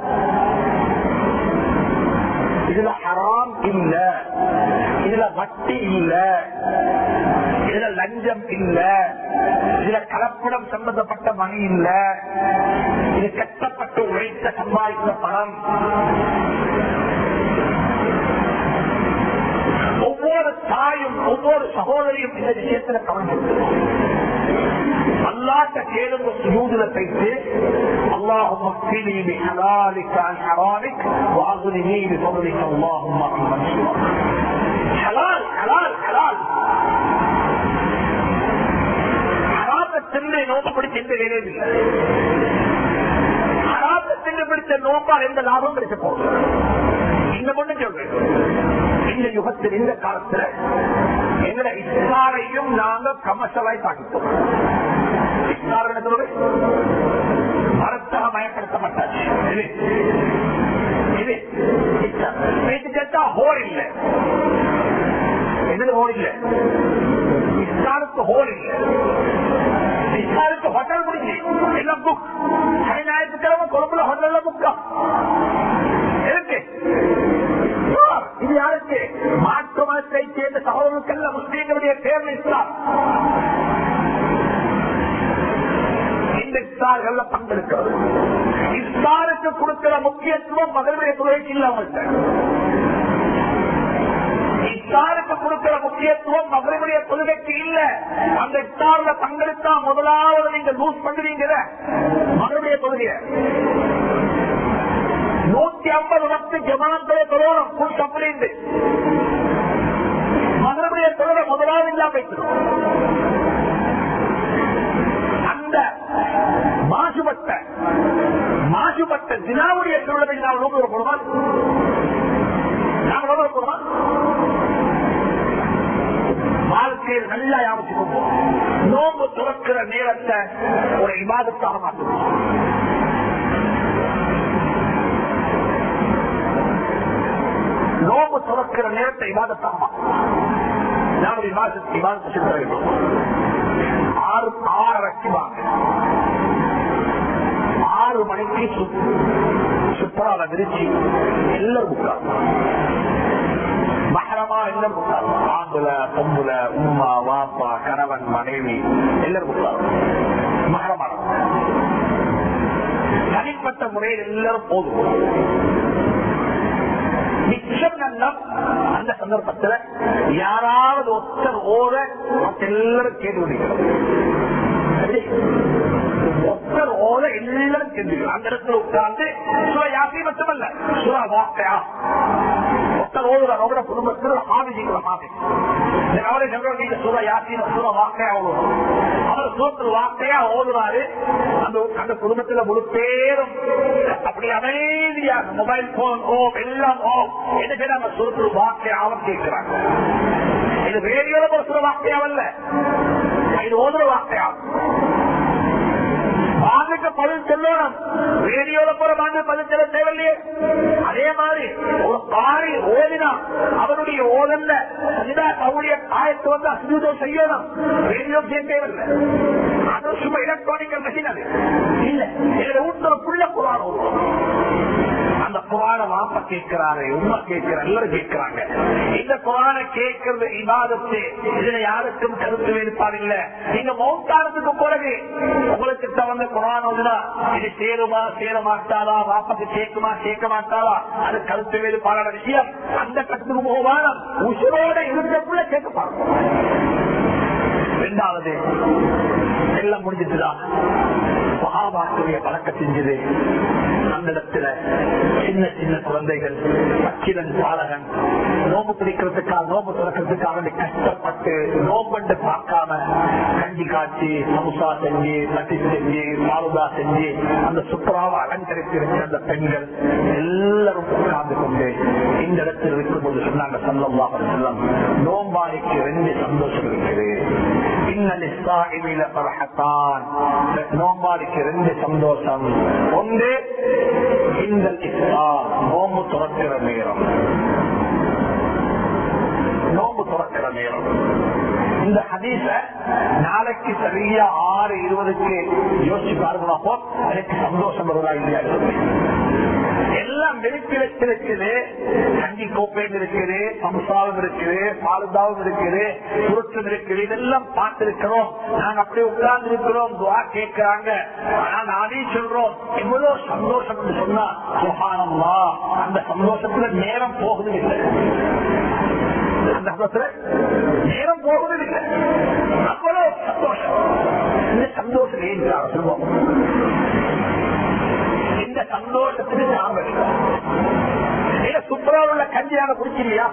இதுல ஹராம் இல்ல இதுல வட்டி இல்ல இதுல லஞ்சம் இல்ல இதுல கலப்படம் சம்பந்தப்பட்ட மணி இல்ல இது கட்டப்பட்டு உழைத்த சம்பாதித்த பணம் ஒவ்வொரு தாயும் ஒவ்வொரு சகோதரியும் இந்த விஷயத்துல கவனம் அல்லாட்ட கேளுங்க சுஜூதுல போயிட்டு اللهم اكفني بحلالك عن حرامك واغنني بفضلك اللهم عمن سواك حلال حلال حلال ஹராத்தை தின்னு நோம்பு பிடிச்ச எந்த வேலையும் இல்லை ஹராத்தை தின்னு பிடிச்ச நோம்பா எந்த லாபம் கிடைக்க போகுது இந்த பொண்ணு சொல்றேன் இந்த யுகத்தில் இந்த காலத்துல எங்களை இஸ்லாரையும் நாங்க கமர்ஷலாய் பாக்கிட்டோம் இஸ்லாரோட மரத்தாக மயப்படுத்தப்பட்டாச்சு இது இது இது கேட்டா ஹோல் இல்லை எதுல ஹோல் இல்லை இஸ்லாருக்கு ஹோல் இல்லை இஸ்லாருக்கு ஹோட்டல் முடிஞ்சு எல்லாம் புக் சனி ஞாயிற்றுக்கிழமை கொழும்புல ஹோட்டல்ல புக்கா இருக்கு இது யாருக்கு மாற்று மதத்தை சேர்ந்த சகோதரர்கள் முஸ்லீம்களுடைய பேர் இஸ்லாம் இந்த இஸ்தார்கள்ல பங்கெடுக்கிறது இஸ்தாருக்கு கொடுக்கிற முக்கியத்துவம் மகளுடைய துறைக்கு இல்ல அவங்கள்ட்ட இஸ்தாருக்கு கொடுக்கிற முக்கியத்துவம் மகளுடைய கொள்கைக்கு இல்ல அந்த இஸ்தார்ல பங்கெடுத்தா முதலாவது நீங்க லூஸ் பண்ணுவீங்க மகளுடைய கொள்கைய நூத்தி ஐம்பது வத்து ஜமான்களை தொழணும் கூட்டப்படிந்து மகளுடைய தொழிலை முதலாவது இல்லாம வைக்கணும் அந்த மாசுபட்ட மாசுபட்ட தினாவுடைய தொழிலை நாம் நோக்கி வரப்படுமா நாம் நோக்கி வரப்படுமா வாழ்க்கையில் நல்லா யாபத்துக்கு நோம்பு துறக்கிற நேரத்தை ஒரு விவாதத்தாக மாற்றணும் நோம்பு துறக்கிற நேரத்தை விவாதத்தாக மாற்றணும் நாம் விவாதத்தை விவாதத்தை செலுத்த வேண்டும் ஆறு ஆறரைக்கு வாங்க ஆறு மணிக்கு சுப்பரால விரிச்சு எல்லாரும் உட்கார்ந்து மாப்பிள பொம்புல உம்மா வாப்பா கணவன் மனைவி எல்லாரும் மகரமான தனிப்பட்ட முறையில் எல்லாரும் போதும் மிச்சம் நல்லம் அந்த சந்தர்ப்பத்தில் யாராவது ஒருத்தர் ஓத மற்ற எல்லாரும் கேட்டு விடுகிறோம் ஒருத்தர் ஓத எல்லாரும் கேட்டு அந்த இடத்துல உட்கார்ந்து சுர யாசி மட்டுமல்ல சுர வாக்கையா ஒருத்தர் ஓதுறார் அவரோட குடும்பத்தில் ஆவிஜிக்கிற மாதிரி அவரை சொல்ற நீங்க சுர யாசின சுர வாக்கையா ஓதுறோம் அவர் சூத்திர வாக்கையா ஓதுறாரு அந்த அந்த குடும்பத்துல முழு பேரும் அப்படி அமைதியாக மொபைல் போன் ஓ எல்லாம் ஓ எனக்கு நம்ம சுருத்து வாக்கையாவும் கேட்கிறாங்க இது ரேடியோல ஒரு சுர வாக்கையாவல்ல இது ஓதுற வாக்கையாகும் வாங்குக்கு பதில் சொல்லணும் ரேடியோல போற வாங்க பதில் சொல்ல தேவையில்லையே அதே மாதிரி ஒரு காரி ஓதினா அவருடைய ஓதல்ல சஜிதா கவுடைய காயத்து வந்து அசுதம் செய்யணும் ரேடியோ செய்ய தேவையில்லை அது சும்மா எலக்ட்ரானிக்கல் மெஷின் அது இல்ல இதுல ஊட்டுற புள்ள குரான் அந்த குரான வாப்ப கேட்கிறாரு உமா கேட்கிற எல்லாரும் கேட்கிறாங்க இந்த குரான கேட்கறது இபாதத்து இதுல யாருக்கும் கருத்து வேறுபாடு இல்ல நீங்க மௌத்தானத்துக்கு பிறகு உங்களுக்கு தகுந்த குரான் ஓதுனா இது சேருமா சேர மாட்டாரா வாப்பக்கு கேட்குமா கேட்க மாட்டாரா அது கருத்து வேறுபாடான விஷயம் அந்த கருத்துக்கு போவான உசுரோட இருக்கிறக்குள்ள கேட்க பார்க்கணும் ரெண்டாவது எல்லாம் முடிஞ்சிட்டுதான் மகாபாக்குடைய பழக்க செஞ்சது அந்த இடத்துல சின்ன சின்ன குழந்தைகள் அச்சிலன் பாலகன் நோம்பு பிடிக்கிறதுக்காக நோம்பு திறக்கிறதுக்காக வேண்டி கஷ்டப்பட்டு நோம்பண்டு பார்க்காம கஞ்சி காய்ச்சி சமுசா செஞ்சு லட்டி செஞ்சு மாலுதா செஞ்சு அந்த சுற்றுலாவை அலங்கரித்திருக்கிற அந்த பெண்கள் எல்லாரும் உட்கார்ந்து கொண்டு இந்த இடத்தில் இருக்கும்போது சொன்னாங்க சல்லல்லாஹு அலைஹி வஸல்லம் நோம்பாளிக்கு ரெண்டு சந்தோஷம் இருக்குது இன்னல் இஸ்ராயில பரஹத்தான் நோம்பாளிக்கு ரெண்டு சந்தோஷம் ஒன்று இந்த இஸ்ரா நோம்பு துறக்கிற நேரம் நோம்பு துறக்கிற நேரம் இந்த ஹதீஸ நாளைக்கு சரியா ஆறு இருபதுக்கு யோசிச்சு பாருங்களா எனக்கு சந்தோஷம் வருதா இல்லையா சொல்லி எல்லாம் நெருக்கி வச்சிருக்குது கஞ்சி கோப்பையும் இருக்குது சம்சாரம் இருக்குது பாலுதாவும் இருக்குது சுருக்கம் இருக்குது இதெல்லாம் பார்த்திருக்கிறோம் நாங்க அப்படியே உட்கார்ந்து இருக்கிறோம் துவா கேட்கிறாங்க ஆனா நானே சொல்றோம் எவ்வளவு சந்தோஷம் என்று சொன்னா சுகானம்மா அந்த சந்தோஷத்துல நேரம் போகுது இல்லை அந்த சந்தோஷத்துல நேரம் போகுது இல்லை அவ்வளவு சந்தோஷம் இந்த சந்தோஷம் ஏன் சொல்லுவோம் இந்த சந்தோஷத்துக்கு நாங்கள் சுப்பரா உள்ள கஞ்சி நாங்க குடிச்சில்லையா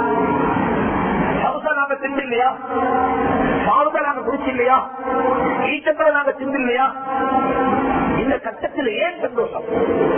சவுசா நாங்க திண்டில்லையா சாவுதா நாங்க குடிச்சில்லையா ஈச்சப்பட நாங்க திண்டில்லையா இந்த கட்டத்தில் ஏன் சந்தோஷம்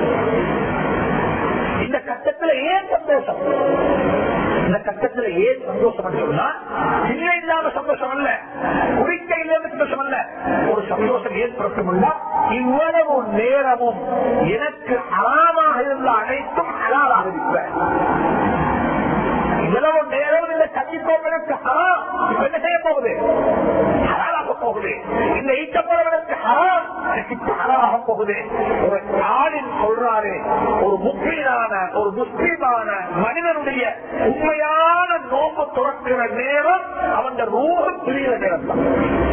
இந்த கட்டத்தில் ஏன் சந்தோஷம் இந்த கட்டத்தில் ஏன் சந்தோஷம் சொன்னா இல்லை இல்லாம சந்தோஷம் அல்ல குறிக்க இல்லாம சந்தோஷம் அல்ல ஒரு சந்தோஷம் ஏற்படுத்தும் இவ்வளவு நேரமும் எனக்கு அறாமாக இருந்த அனைத்தும் அலாலாக இருப்பேன் இவ்வளவு நேரம் இந்த கட்சிக்கோப்பனுக்கு ஹராம் இப்ப என்ன செய்ய போகுது ஹராலாக போகுது இந்த ஈட்டப்படவனுக்கு ஹராம் எனக்கு ஹராலாக போகுது ஒரு ஆளின் சொல்றாரு ஒரு முக்கியமான ஒரு முஸ்லீமான மனிதனுடைய உண்மையான நோம்பு துறக்கிற நேரம் அவன் ரூபம் பிரிகிற நேரம் தான்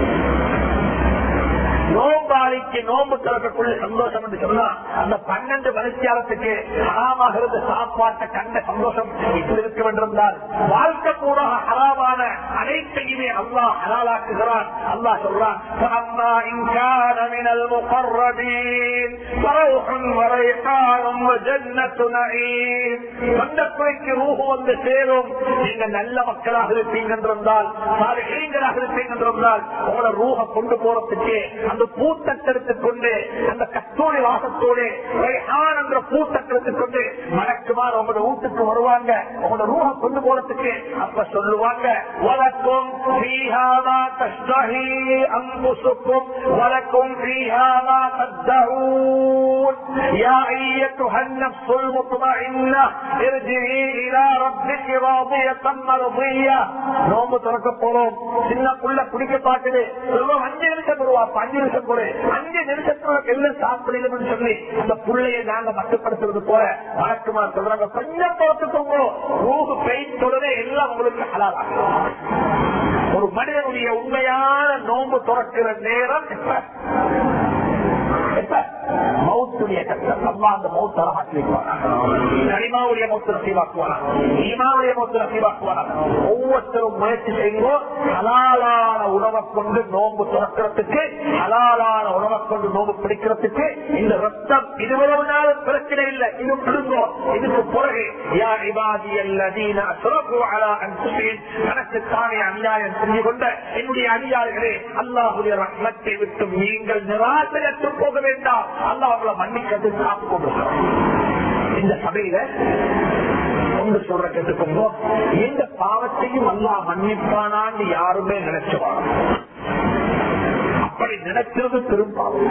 நோம்பாளிக்கு நோம்பு திறக்கக்குள்ள சந்தோஷம் என்று சொன்னா அந்த பன்னெண்டு மனுஷியாலத்துக்கு ஹராமாக இருந்த சாப்பாட்டை கண்ட சந்தோஷம் இப்படி இருக்க வேண்டியிருந்தால் வாழ்க்கை கூட ஹராமான அனைத்தையுமே அல்லாஹ் ஹலாலாக்குகிறான் அல்லாஹ் சொல்றான் فَأَمَّا إِنْ كَانَ مِنَ الْمُقَرَّبِينَ فَرَوْحٌ وَرَيْحَانٌ وَجَنَّةُ نَعِيمٍ வந்தக்குறைக்கு ரூஹு வந்து சேரும் நீங்க நல்ல மக்களாக இருப்பீங்க என்றிருந்தால் சாலைகளாக இருப்பீங்க என்றிருந்தால் உங்களோட ரூஹ கொண்டு போறதுக்கு அந்த பூத்தட்டெடுத்துக் கொண்டு அந்த கஸ்தூரி வாசத்தோடு ரைஹான் என்ற பூத்தட்டெடுத்துக் கொண்டு மணக்குமார் உங்களோட வீட்டுக்கு வருவாங்க உங்களோட ரூஹ கொண்டு போறதுக்கு அப்ப சொல்லுவாங்க வழக்கும் فيها ما تشتهي أنفسكم ولكم فيها ما تصدعون يا أيتها النفس المطمئنة ارجعي إلى ربك راضية مرضية நோம்பு திறக்க போறோம் சின்ன புள்ள குடிக்க பார்க்குது சொல்லுவோம் அஞ்சு நிமிஷம் வருவாப்பா அஞ்சு நிமிஷம் போடு அஞ்சு நிமிஷத்துல எல்லாம் சாப்பிடணும்னு சொல்லி அந்த புள்ளையை நாங்க மட்டுப்படுத்துறது போல வழக்கமா சொல்றாங்க கொஞ்சம் பார்த்துக்கோங்க ரூபு பெய்தொடரே எல்லாம் உங்களுக்கு ஹலாலாகும் ஒரு மனிதனுடைய உண்மையான நோன்பு துறக்கிற நேரம் எப்ப எப்ப மௌத்துடைய கஷ்டம் அல்லா அந்த மௌத்த கனிமாவுடைய மௌத்து நசீவாக்குவானா ஈமாவுடைய மௌத்து நசீவாக்குவானா ஒவ்வொருத்தரும் முயற்சி செய்வோம் ஹலாலான உணவை கொண்டு நோன்பு துறக்கிறதுக்கு ஹலாலான உணவை கொண்டு நோன்பு பிடிக்கிறதுக்கு இந்த ரத்தம் இதுவளவு நாள் பிரச்சனை இல்லை இது விடுங்கோ இதுக்கு பிறகு யா இபாதி அல்லதீன அஸ்ரஃபு அலா அன்ஃபுஸிஹிம் தனக்குத்தானே அநியாயம் செஞ்சு கொண்ட என்னுடைய அடியார்களே அல்லாஹுடைய ரஹ்மத்தை விட்டு நீங்கள் நிராசையற்று போக வேண்டாம் அல்லாஹ் அவங்களை மன்னிக்கிறது காத்து கொண்டிருக்கிறோம் இந்த சபையில ஒன்று சொல்ற கேட்டுக்கோங்க எந்த பாவத்தையும் அல்லாஹ் மன்னிப்பானான்னு யாருமே நினைச்சுவாங்க அப்படி நினைக்கிறது திரும்பாவும்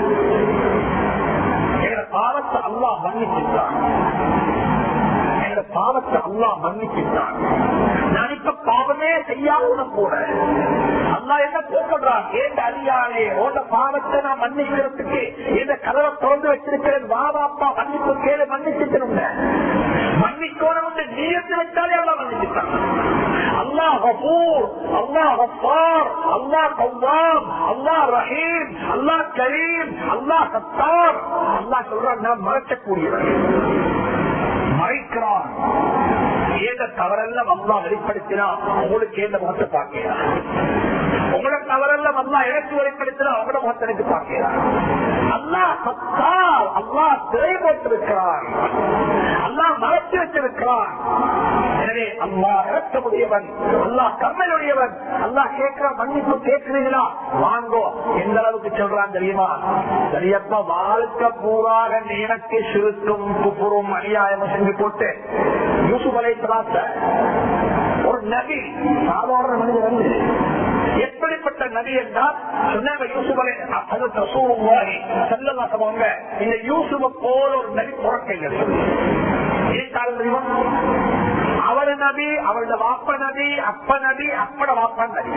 எங்க பாவத்தை அல்லாஹ் மன்னிச்சுட்டான் எங்க பாவத்தை அல்லாஹ் மன்னிச்சுட்டான் நான் இப்ப பாவமே செய்யாம கூட அல்லா என்ன கூப்பிடுறான் ஏன் அடியானே உங்க பாவத்தை நான் மன்னிக்கிறதுக்கு இந்த கதவை திறந்து வச்சிருக்கிறேன் வாவா அப்பா மன்னிப்பு கேளு மன்னிச்சுக்கணும் மன்னிக்கணும் நீயத்து வச்சாலே எல்லாம் மன்னிச்சுட்டான் அல்லாஹ் கபூர் அல்லாஹ் கப்பார் அல்லாஹ் கவ்வாம் அல்லாஹ் ரஹீம் அல்லாஹ் கரீம் அல்லாஹ் சத்தார் அல்லாஹ் சொல்றான் நான் மறைக்கக்கூடியவன் மறைக்கிறான் ஏத தவறெல்லாம் அல்லா வெளிப்படுத்தினா உங்களுக்கு ஏந்த முகத்தை பார்க்கிறான் உங்களோட தவறெல்லாம் அல்லா எனக்கு வெளிப்படுத்தினா அவங்களோட முகத்தை எனக்கு பார்க்கிறான் அல்லா சத்தால் அல்லா திரை போட்டிருக்கிறான் அல்லா மறைச்சு வச்சிருக்கிறான் எனவே அல்லா இறக்க முடியவன் அல்லா கம்மலுடையவன் அல்லா கேட்கிற மன்னிப்பு கேட்கிறீங்களா வாங்கோ எந்த அளவுக்கு சொல்றான் தெரியுமா சரியப்பா வாழ்க்கை பூராக எனக்கு சிறுக்கும் குப்புறும் அநியாயம் செஞ்சு போட்டு யூசுப் அலை ஒரு நபி சாதாரண மனிதர் அல்ல எப்படிப்பட்ட நபி என்றால் சொன்னாங்க யூசுப் அலை அதற்கு ரசூலுல்லாஹி ஸல்லல்லாஹு அலைஹி வஸல்லம் இந்த யூசுஃப போல ஒரு நபி பிறக்கல ஏன் காரணம் தெரியுமா அவர் நபி அவருடைய வாப்ப நபி அப்ப நபி அப்பட வாப்ப நபி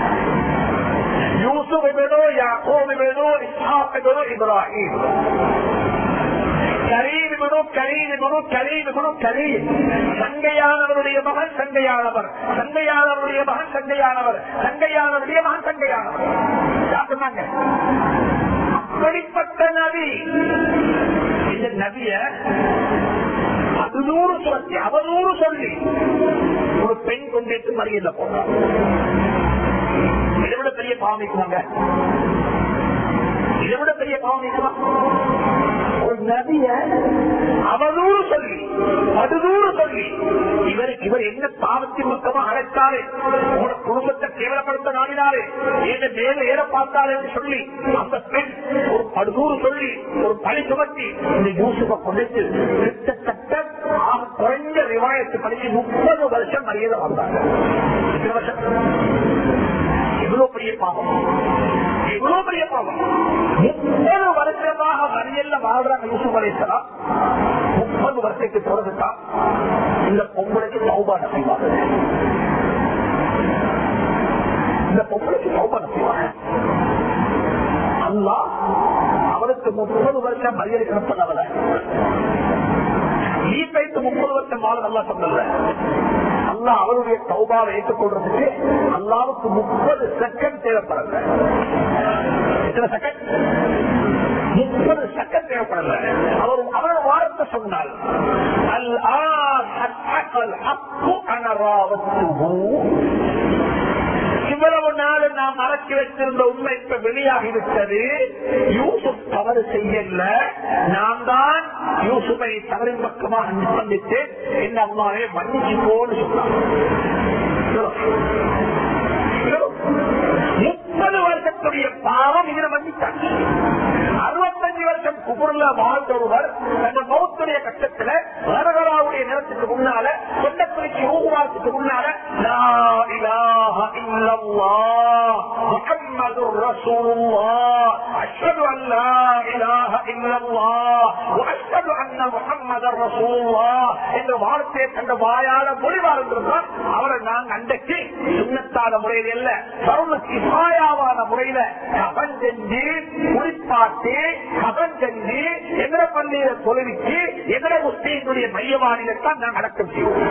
யூசுப் இவனோ யாக்கோப் இவனோ இஸ்ஹாக் இவனோ இப்ராஹிம் கரீம் இவனோ கரீம் இவனோ கரீம் இவனோ கரீம் சங்கையானவருடைய மகன் சங்கையானவர் சங்கையானவருடைய மகன் சங்கையானவர் சங்கையானவருடைய மகன் சங்கையானவர் யார் சொன்னாங்க அப்படிப்பட்ட நபி இந்த நபிய அது நூறு சொல்லி அவர் நூறு சொல்லி ஒரு பெண் கொண்டு மறியல போனார் இதை விட பெரிய பாவம் வைக்குவாங்க இதை விட பெரிய பாவம் வைக்குமா ஒரு நபிய அவதூறு சொல்லி அதுதூறு சொல்லி இவர் இவர் என்ன பாவத்தின் பக்கமா அழைத்தாரு உங்களோட குடும்பத்தை கேவலப்படுத்த நாடினாரு என்ன மேல ஏற பார்த்தாரு என்று சொல்லி அந்த பெண் ஒரு படுதூறு சொல்லி ஒரு பழி சுமத்தி இந்த யூசுப்பை கொண்டு கிட்டத்தட்ட ஆக குறைஞ்ச விவாயத்து படிச்சு முப்பது வருஷம் மரியாதை வந்தாங்க எத்தனை வருஷம் எவ்வளவு பெரிய பாவம் எவ்வளவு பெரிய பாவம் முப்பது வருஷமாக மறியல்ல வாழ்றாங்க யூசுப் அலைசலாம் முப்பது வருஷத்துக்கு பிறகுதான் இந்த பொங்கலுக்கு சௌபான செய்வாங்க இந்த பொங்கலுக்கு சௌபான செய்வாங்க அல்லா அவருக்கு முப்பது வருஷம் மரியாதை கிடப்பதவல நீ பைத்து முப்பது வருஷம் வாழ நல்லா சொன்னல அல்லா அவருடைய சௌபாவை ஏற்றுக்கொள்றதுக்கு அல்லாவுக்கு முப்பது செகண்ட் தேவைப்படல எத்தனை செகண்ட் முப்பது செகண்ட் தேவைப்படல அவர் அவரோட வார்த்தை சொன்னால் அல் இவ்வளவு நாள் நாம் மறக்கி வச்சிருந்த உண்மை இப்ப வெளியாகி விட்டது யூசுப் தவறு செய்யல நான் தான் யூசுப்பை தவறின் பக்கமாக நிர்பந்தித்து என் அம்மாவை மன்னிச்சுக்கோன்னு சொன்னான் முப்பது வருஷத்துடைய பாவம் இதுல மன்னித்தாங்க அறுபத்தஞ்சு வருஷம் குபுர்ல வாழ்ந்த ஒருவர் அந்த மௌத்துடைய கட்டத்துல வரகராவுடைய நேரத்துக்கு முன்னால சொந்த குறிச்சி ஊகுவாரத்துக்கு முன்னால லா இலாஹ இல்லல்லாஹ் முஹம்மதுர் رسول الله أشهد أن لا إله إلا الله وأشهد أن محمد رسول الله என்ற வார்த்தையை கண்ட வாயால மொழிவார்ந்திருந்தால் அவரை நான் அன்றைக்கு சுண்ணத்தான முறையில் அல்ல சர்வ கிபாயாவான முறையில கபன் செஞ்சு குளிப்பாட்டி கபன் செஞ்சு எதிர பள்ளியில தொழுவிக்கு எதிர முஸ்லீம்களுடைய மையவாடியில்தான் நான் அடக்கம் செய்வோம்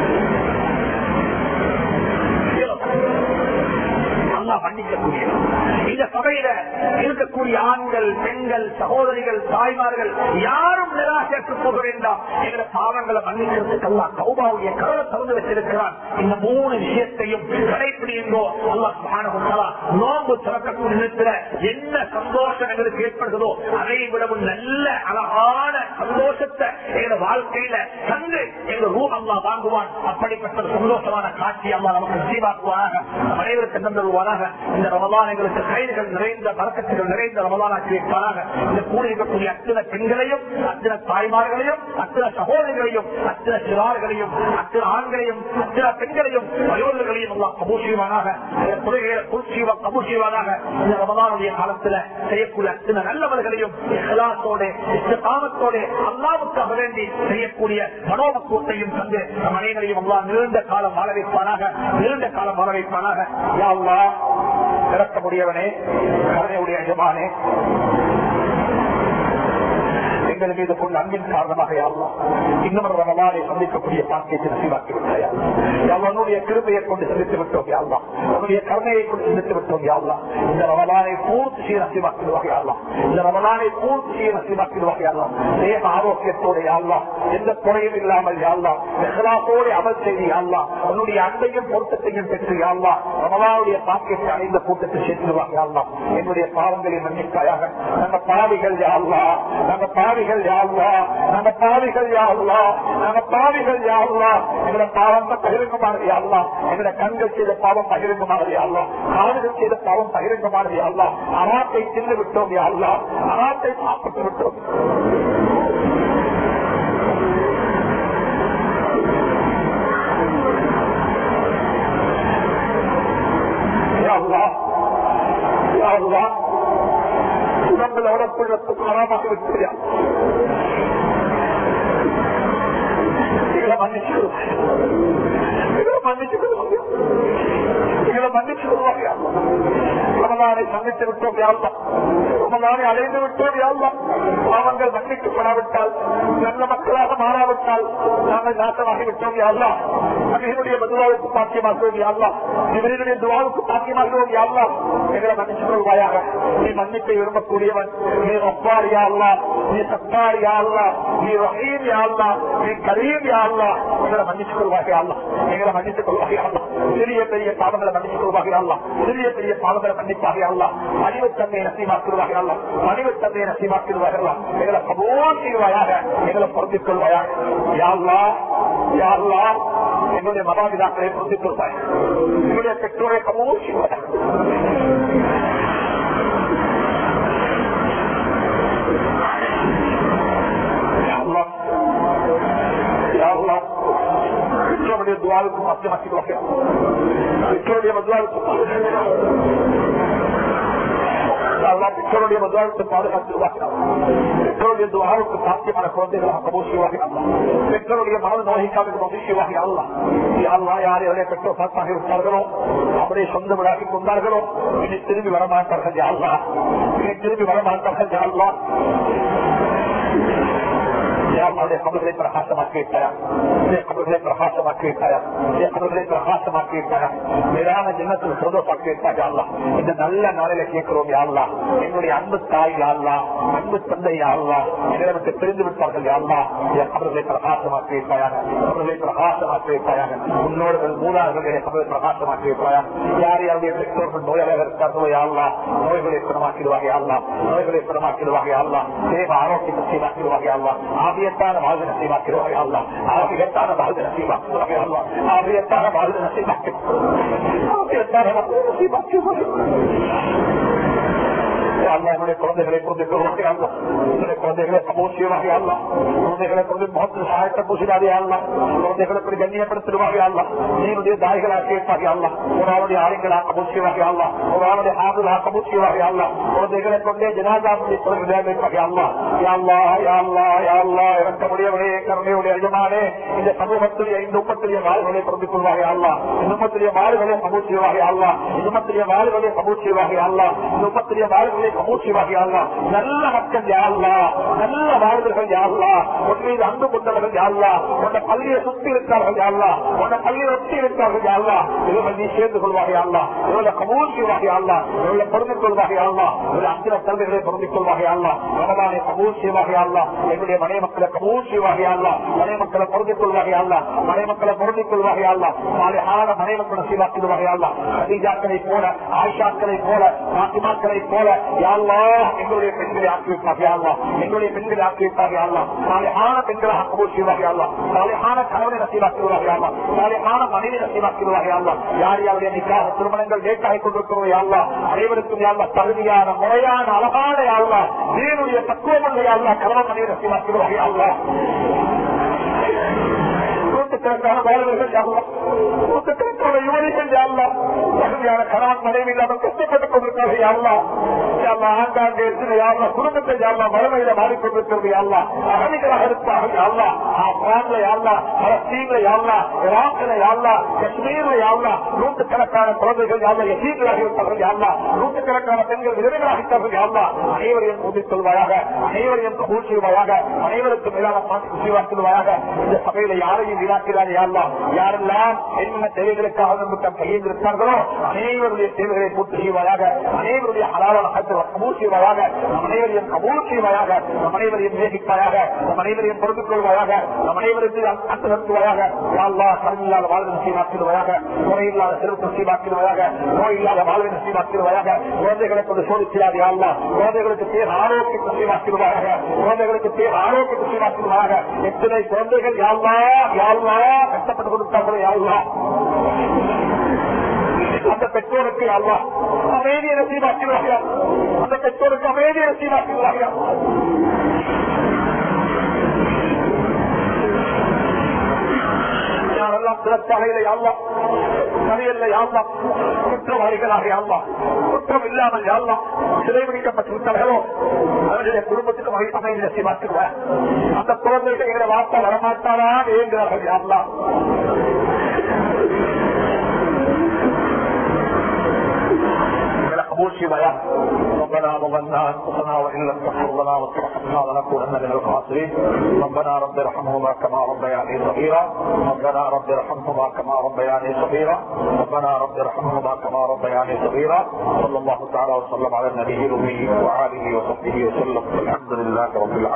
அல்லா மன்னிக்கக்கூடிய இந்த சபையில இருக்கக்கூடிய ஆண்கள் பெண்கள் சகோதரிகள் தாய்மார்கள் யாரும் நிராசைக்கு போக வேண்டாம் என்ற பாவங்களை மன்னிக்கிறதுக்கு அல்லா கௌபாவுடைய கவலை திறந்து வச்சிருக்கிறான் இந்த மூணு விஷயத்தையும் கடைபிடிங்கோ அல்லா சுபானகுத்தலா நோன்பு திறக்கக்கூடிய நேரத்துல என்ன சந்தோஷம் எங்களுக்கு ஏற்படுகிறதோ அதை விடவும் நல்ல அழகான சந்தோஷத்தை எங்க வாழ்க்கையில தந்து எங்க ரூம் அல்லா வாங்குவான் அப்படிப்பட்ட ஒரு சந்தோஷமான காட்சி அல்லா நமக்கு சீவாக்குவானாக நம் அனைவருக்கு தந்தருவானாக இந்த ரமலான் எங்களுக்கு கைதுகள் நிறைந்த பழக்கத்துகள் நிறைந்த ரமலான் ஆட்சி வைப்பானாக இந்த கூட இருக்கக்கூடிய அத்தனை பெண்களையும் அத்தனை தாய்மார்களையும் அத்தனை சகோதரிகளையும் அத்தனை சிறார்களையும் அத்தனை ஆண்களையும் அத்தனை பெண்களையும் வயோதர்களையும் எல்லாம் கபூசிவானாக கபூசிவானாக இந்த ரமலானுடைய காலத்துல செய்யக்கூடிய அத்தனை நல்லவர்களையும் இஹ்லாஸோட இஸ்திகாமத்தோட அல்லாவுக்காக வேண்டி செய்யக்கூடிய மனோபக்குவத்தையும் தந்து நம் அனைவரையும் அல்லா நீண்ட காலம் வாழ வைப்பானாக நீண்ட காலம் வாழ வைப்பானாக யா அல்லாஹ் இறக்க முடியவனே கருணையுடைய எஜமானே எங்கள் மீது கொண்ட அன்பின் காரணமாக யாரும் இன்னும் ரமலானை சந்திக்கக்கூடிய பாக்கியத்தை நசிவாக்கி விட்டாயா அவனுடைய கிருமையை கொண்டு சந்தித்து விட்டோம் யாழ்லாம் அவனுடைய கருணையை கொண்டு சந்தித்து விட்டோம் யாழ்லாம் இந்த ரமலானை பூர்த்தி செய்ய நசிவாக்கிடுவாக யாழ்லாம் இந்த ரமலானை பூர்த்தி செய்ய நசிவாக்கிடுவாக யாழ்லாம் தேக ஆரோக்கியத்தோட யாழ்லாம் எந்த குறையும் இல்லாமல் யாழ்லாம் எஹ்லாசோடு அமல் செய்து யாழ்லாம் உன்னுடைய அன்பையும் பொருத்தத்தையும் பெற்று யாழ்லாம் ரமலானுடைய பாக்கியத்தை அடைந்த கூட்டத்தை சேர்த்துடுவாங்க யாழ்லாம் என்னுடைய பாவங்களை மன்னிப்பாயாக நாங்க பாவிகள் யாழ்லா நாங்க பாவிகள் யாழ்லா நாங்க பாவிகள் யாழ்லா நாங்க பாவிகள் யாழ்லா எங்களோட பாவம் பகிரங்கமானது யாழ்லா எங்களோட கண்கள் செய்த பாவம் பகிரங்கமானது யாழ்லா காதுகள் செய்த பாவம் பகிரங்கமானது யாழ்லா அராத்தை தின்னு விட்டோம் யாழ்லா அராத்தை சாப்பிட்டு விட்டோம் யாழ்லா யாழ்லா உடம்புல உடம்புள்ள ஹராமாக விட்டுறியா இதை மன்னிச்சு இதை மன்னிச்சு இதை மன்னிச்சு கொள்வாங்க ரமலானை சந்தித்து விட்டோம் யாழ்லாம் ரமலானை அடைந்து விட்டோம் யாழ்லாம் பாவங்கள் மன்னிக்கப்படாவிட்டால் நல்ல மக்களாக மாறாவிட்டால் நாங்கள் நாசமாகி விட்டோம் யாழ்லாம் அன்னையினுடைய மதுவாவுக்கு பாக்கியமாக்குவோம் யாழ்லாம் இவர்களுடைய துவாவுக்கு பாக்கியமாக்குவோம் யாழ்லாம் எங்களை மன்னிச்சு கொள்வாயாக நீ மன்னிப்பை விரும்பக்கூடியவன் நீ ரப்பார் யாழ்லா நீ சத்தார் யாழ்லா நீ ரஹீம் யாழ்லா நீ கரீம் யாழ்லா எங்களை மன்னிச்சு கொள்வாக யாழ்லாம் எங்களை மன்னித்துக் கொள்வாக யாழ்லாம் சிறிய பெரிய பாவங்களை மன்னித்துக் கொள்வாக யாழ்லாம் சிறிய பெரிய பாவங்களை மன்னிப்பாக யாழ்லாம் மனித தந்தை நசீமாக்கிடுவாக யாழ்லாம் மனித தந்தை நசீமாக்கிடுவாக யாழ்லாம் எங்களை கபோல் செய்வாயாக எங்களை பொருந்திக் கொள்வாயாக யாழ்லா யாழ்லா என்னுடைய மகாபிதாக்களை பொருந்திக் கொள்வாய் என்னுடைய பெற்றோரை கபோல் செய்வாயாக பெற்றோருடைய துவாவுக்கு மத்தியமாக்கி பெற்றோருடைய மதுவாவுக்கு பெற்றோருடைய மதுவாவுக்கு பாதுகாத்து பெற்றோருடைய துவாவுக்கு சாத்தியமான குழந்தைகளாக கபூசிவாக பெற்றோருடைய மனது நோய்க்காவுக்கு மகிழ்ச்சிவாக அல்லா அல்லா யார் எவரே பெற்றோர் சாத்தாக இருப்பார்களோ அவருடைய சொந்த விடாக்கி கொண்டார்களோ இனி திரும்பி வரமாட்டார்கள் அல்லா இனி திரும்பி வரமாட்டார்கள் அல்லா அவருடைய கபர்களை பிரகாசமாக்கி விட்டாயா கபர்களை பிரகாசமாக்கி விட்டாயா கபர்களை பிரகாசமாக்கி விட்டாயா மேலான ஜன்னத்தில் சந்தோஷமாக்கி விட்டாயா அல்லா இந்த நல்ல நாளில கேட்கிறோம் யாழ்லா என்னுடைய அன்பு தாய் யாழ்லா அன்பு தந்தை யாழ்லா எங்களை விட்டு பிரிந்து விட்டார்கள் யாழ்லா என் கபர்களை பிரகாசமாக்கி விட்டாயாக கபர்களை பிரகாசமாக்கி விட்டாயாக முன்னோர்கள் மூலார்கள் கபரை பிரகாசமாக்கி விட்டாயா யார் யாருடைய பெற்றோர்கள் நோயாக இருக்கார்களோ யாழ்லா நோய்களை குணமாக்கிடுவாங்க யாழ்லா நோய்களை குணமாக்கிடுவாங்க யாழ்லா தேவ ஆரோக்கியத்தை சீராக்கிடுவாங்க யாழ்லா ஆபியத்தான வாழ்வு நசீவாக்கிடுவாங்க அல்லா ஆபியத்தான வாழ்வு நசீவாக்கிடுவாங்க அல்லா ஆபியத்தான வாழ்வு நசீவாக்கி ஆபியத்தான வாழ்வு நசீவாக்கிடுவாங்க அல்லா என்னுடைய குழந்தைகளை புரிந்து கொள்வாங்க அல்லா என்னுடைய குழந்தைகளை சமூசியமாக அல்லா குழந்தைகளை புரிந்து முகத்தில் சகாயத்தை பூசிடாதே அல்லா குழந்தைகளை புரிந்து கண்ணியப்படுத்திடுவாங்க அல்லா நீனுடைய தாய்களாக இருப்பாங்க அல்லா ஒரு ஆளுடைய ஆளுங்களாக பூசியவாக அல்லா ஒரு ஆளுடைய ஆகுலாக பூசியவாக அல்லா குழந்தைகளை கொண்டே ஜனாதாபதி இருப்பாங்க அல்லா யா அல்லா யா அல்லா யா அல்லா இறக்க முடியவனே கருணையுடைய எஜமானே இந்த சமூகத்துடைய இந்த உப்பத்துடைய வாழ்களை புரிந்து கொள்வாங்க அல்லா இந்த உப்பத்துடைய வாழ்களை சமூச்சியவாக அல்லா இந்த உப்பத்துடைய வாழ்களை சமூச்சியவாக அல்லா இந்த உப்பத்துடைய வாழ்களை சமூச்சியவாக அல்லா நல்ல மக்கள் யாழ்லா நல்ல வாழ்வர்கள் யாழ்லா உன் மீது அன்பு கொண்டவர்கள் யாழ்லா உன்னை பள்ளியை சுத்தி இருக்கார்கள் யாழ்லா உன்னை பள்ளியை ஒட்டி இருக்கார்கள் யாழ்லா இவர்கள் நீ சேர்ந்து கொள்வாக அல்லா இவர்களை கபூல் செய்வாக அல்லா இவர்களை பொருந்தி கொள்வாக அல்லா இவர்கள் அத்திர கல்விகளை பொருந்தி கொள்வாக அல்லா ரமதானை கபூல் செய்வாக அல்லா எங்களுடைய மனை மக்களை கபூல் செய்வாக அல்லா மனை மக்களை பொருந்தி கொள்வாக அல்லா மனை மக்களை பொருந்தி கொள்வாக அல்லா சாலையான மனை மக்களை சீவாக்கிடுவாக அல்லா ஹதீஜாக்களை போல ஆயிஷாக்களை போல பாத்திமாக்களை போல யாழ்லா எங்களுடைய பெண்களை ஆக்கி வைப்பாக அல்லா எங்களுடைய பெண்களை ஆக்கி வைப்பாக அல்லா சாலையான பெண்களாக கபூல் செய்வாக அல்லா சாலையான கணவனை நசீவாக்கிடுவாக அல்லா சாலையான மனைவி நசீவாக்கிடுவாக அல்லா யார் யாருடைய நிக்காக திருமணங்கள் லேட்டாகி கொண்டிருக்கிறோம் யாழ்லா அனைவருக்கும் யாழ்லா தகுதியான முறையான அழகான யாழ்லா நீனுடைய தத்துவமன்ற யாழ்லா கணவன் மனைவி நசீவாக்கிடுவாக அல்லா நூற்றுக்கணக்கான வாழ்வர்கள் யாழ்லா நூற்றுக்கணக்கான யுவதிகள் யாழ்லா தகுதியான கணவன் மனைவி இல்லாமல் கஷ்டப்பட்டுக் கொண்டிருக்கிறார்கள் யாழ்லா யாழ்லா ஆங்காங்கே இருக்கிற யாழ்லா குடும்பத்தை யாழ்லா மறுமையில மாறிக்கொண்டிருக்கிறது யாழ்லா அகதிகளாக இருப்பார்கள் யாழ்லா ஆப்கான்ல யாழ்லா பலஸ்தீன்ல யாழ்லா ஈராக்ல யாழ்லா காஷ்மீர்ல யாழ்லா நூற்றுக்கணக்கான குழந்தைகள் யாழ்லா எசீர்களாக இருப்பார்கள் யாழ்லா நூற்றுக்கணக்கான பெண்கள் விதவைகளாக இருப்பார்கள் யாழ்லா அனைவரையும் கூட்டிக் கொள்வாயாக அனைவரையும் கபூல் செய்வாயாக அனைவருக்கும் மேலான பாட்டு செய்வாக்குவாயாக இந்த சபையில யாரையும் வீணாக்கிறார் யாழ்லா யாரெல்லாம் என்னென்ன தேவைகளுக்காக நம்மிடம் கையில் இருக்கிறார்களோ அனைவருடைய தேவைகளை பூர்த்தி செய்வாயாக அனைவருடைய அலாவான கபூல் செய்வாயாக நம் அனைவரையும் கபூல் செய்வாயாக நம் அனைவரையும் நேசிப்பாயாக நம் அனைவரையும் பொறுத்துக் கொள்வாயாக நம் அனைவருக்கு அன்பு செலுத்துவாயாக யாழ்லா கடன் இல்லாத வாழ்வு நசீமாக்கிடுவாயாக நோய் இல்லாத செல்வ நசீமாக்கிடுவாயாக நோய் இல்லாத வாழ்வை நசீமாக்கிடுவாயாக குழந்தைகளை கொண்டு சோதிக்கிறார் யாழ்லா குழந்தைகளுக்கு பேர் ஆரோக்கிய நசீமாக்கிடுவாயாக குழந்தைகளுக்கு பேர் ஆரோக்கிய நசீமாக்கிடுவாங்க எத்தனை குழந்தைகள் யாழ்லா யாழ்லா கஷ்டப்பட்டு கொடுத்தாங்களோ யாழ்லா அந்த பெற்றோருக்கு அல்லா அமைதியை நசீமாக்கிடுவார்கள் அந்த பெற்றோருக்கு அமைதியை நசீமாக்கிடுவார்கள் யாரெல்லாம் சிறப்பாகையில யாழ்லா சரியல்ல யாழ்லா குற்றவாளிகளாக யாழ்லா குற்றம் இல்லாமல் யாழ்லா சிறைபிடிக்கப்பட்டு விட்டார்களோ அவர்களுடைய குடும்பத்துக்கு வகை அமைதி நசீமாக்கிடுவார் அந்த குழந்தைகள் எங்களை வார்த்தை வரமாட்டாரா ஏங்குகிறார்கள் யாழ்லா قبول شبايا ربنا ظلمنا انفسنا وان لم تغفر لنا وترحمنا لنكونن من الخاسرين ربنا رب ارحمهما كما ربياني صغيرا ربنا رب ارحمهما كما ربياني صغيرا ربنا رب ارحمهما كما ربياني صغيرا صلى الله تعالى وسلم على النبي الامي وآله وصحبه وسلم الحمد لله رب العالمين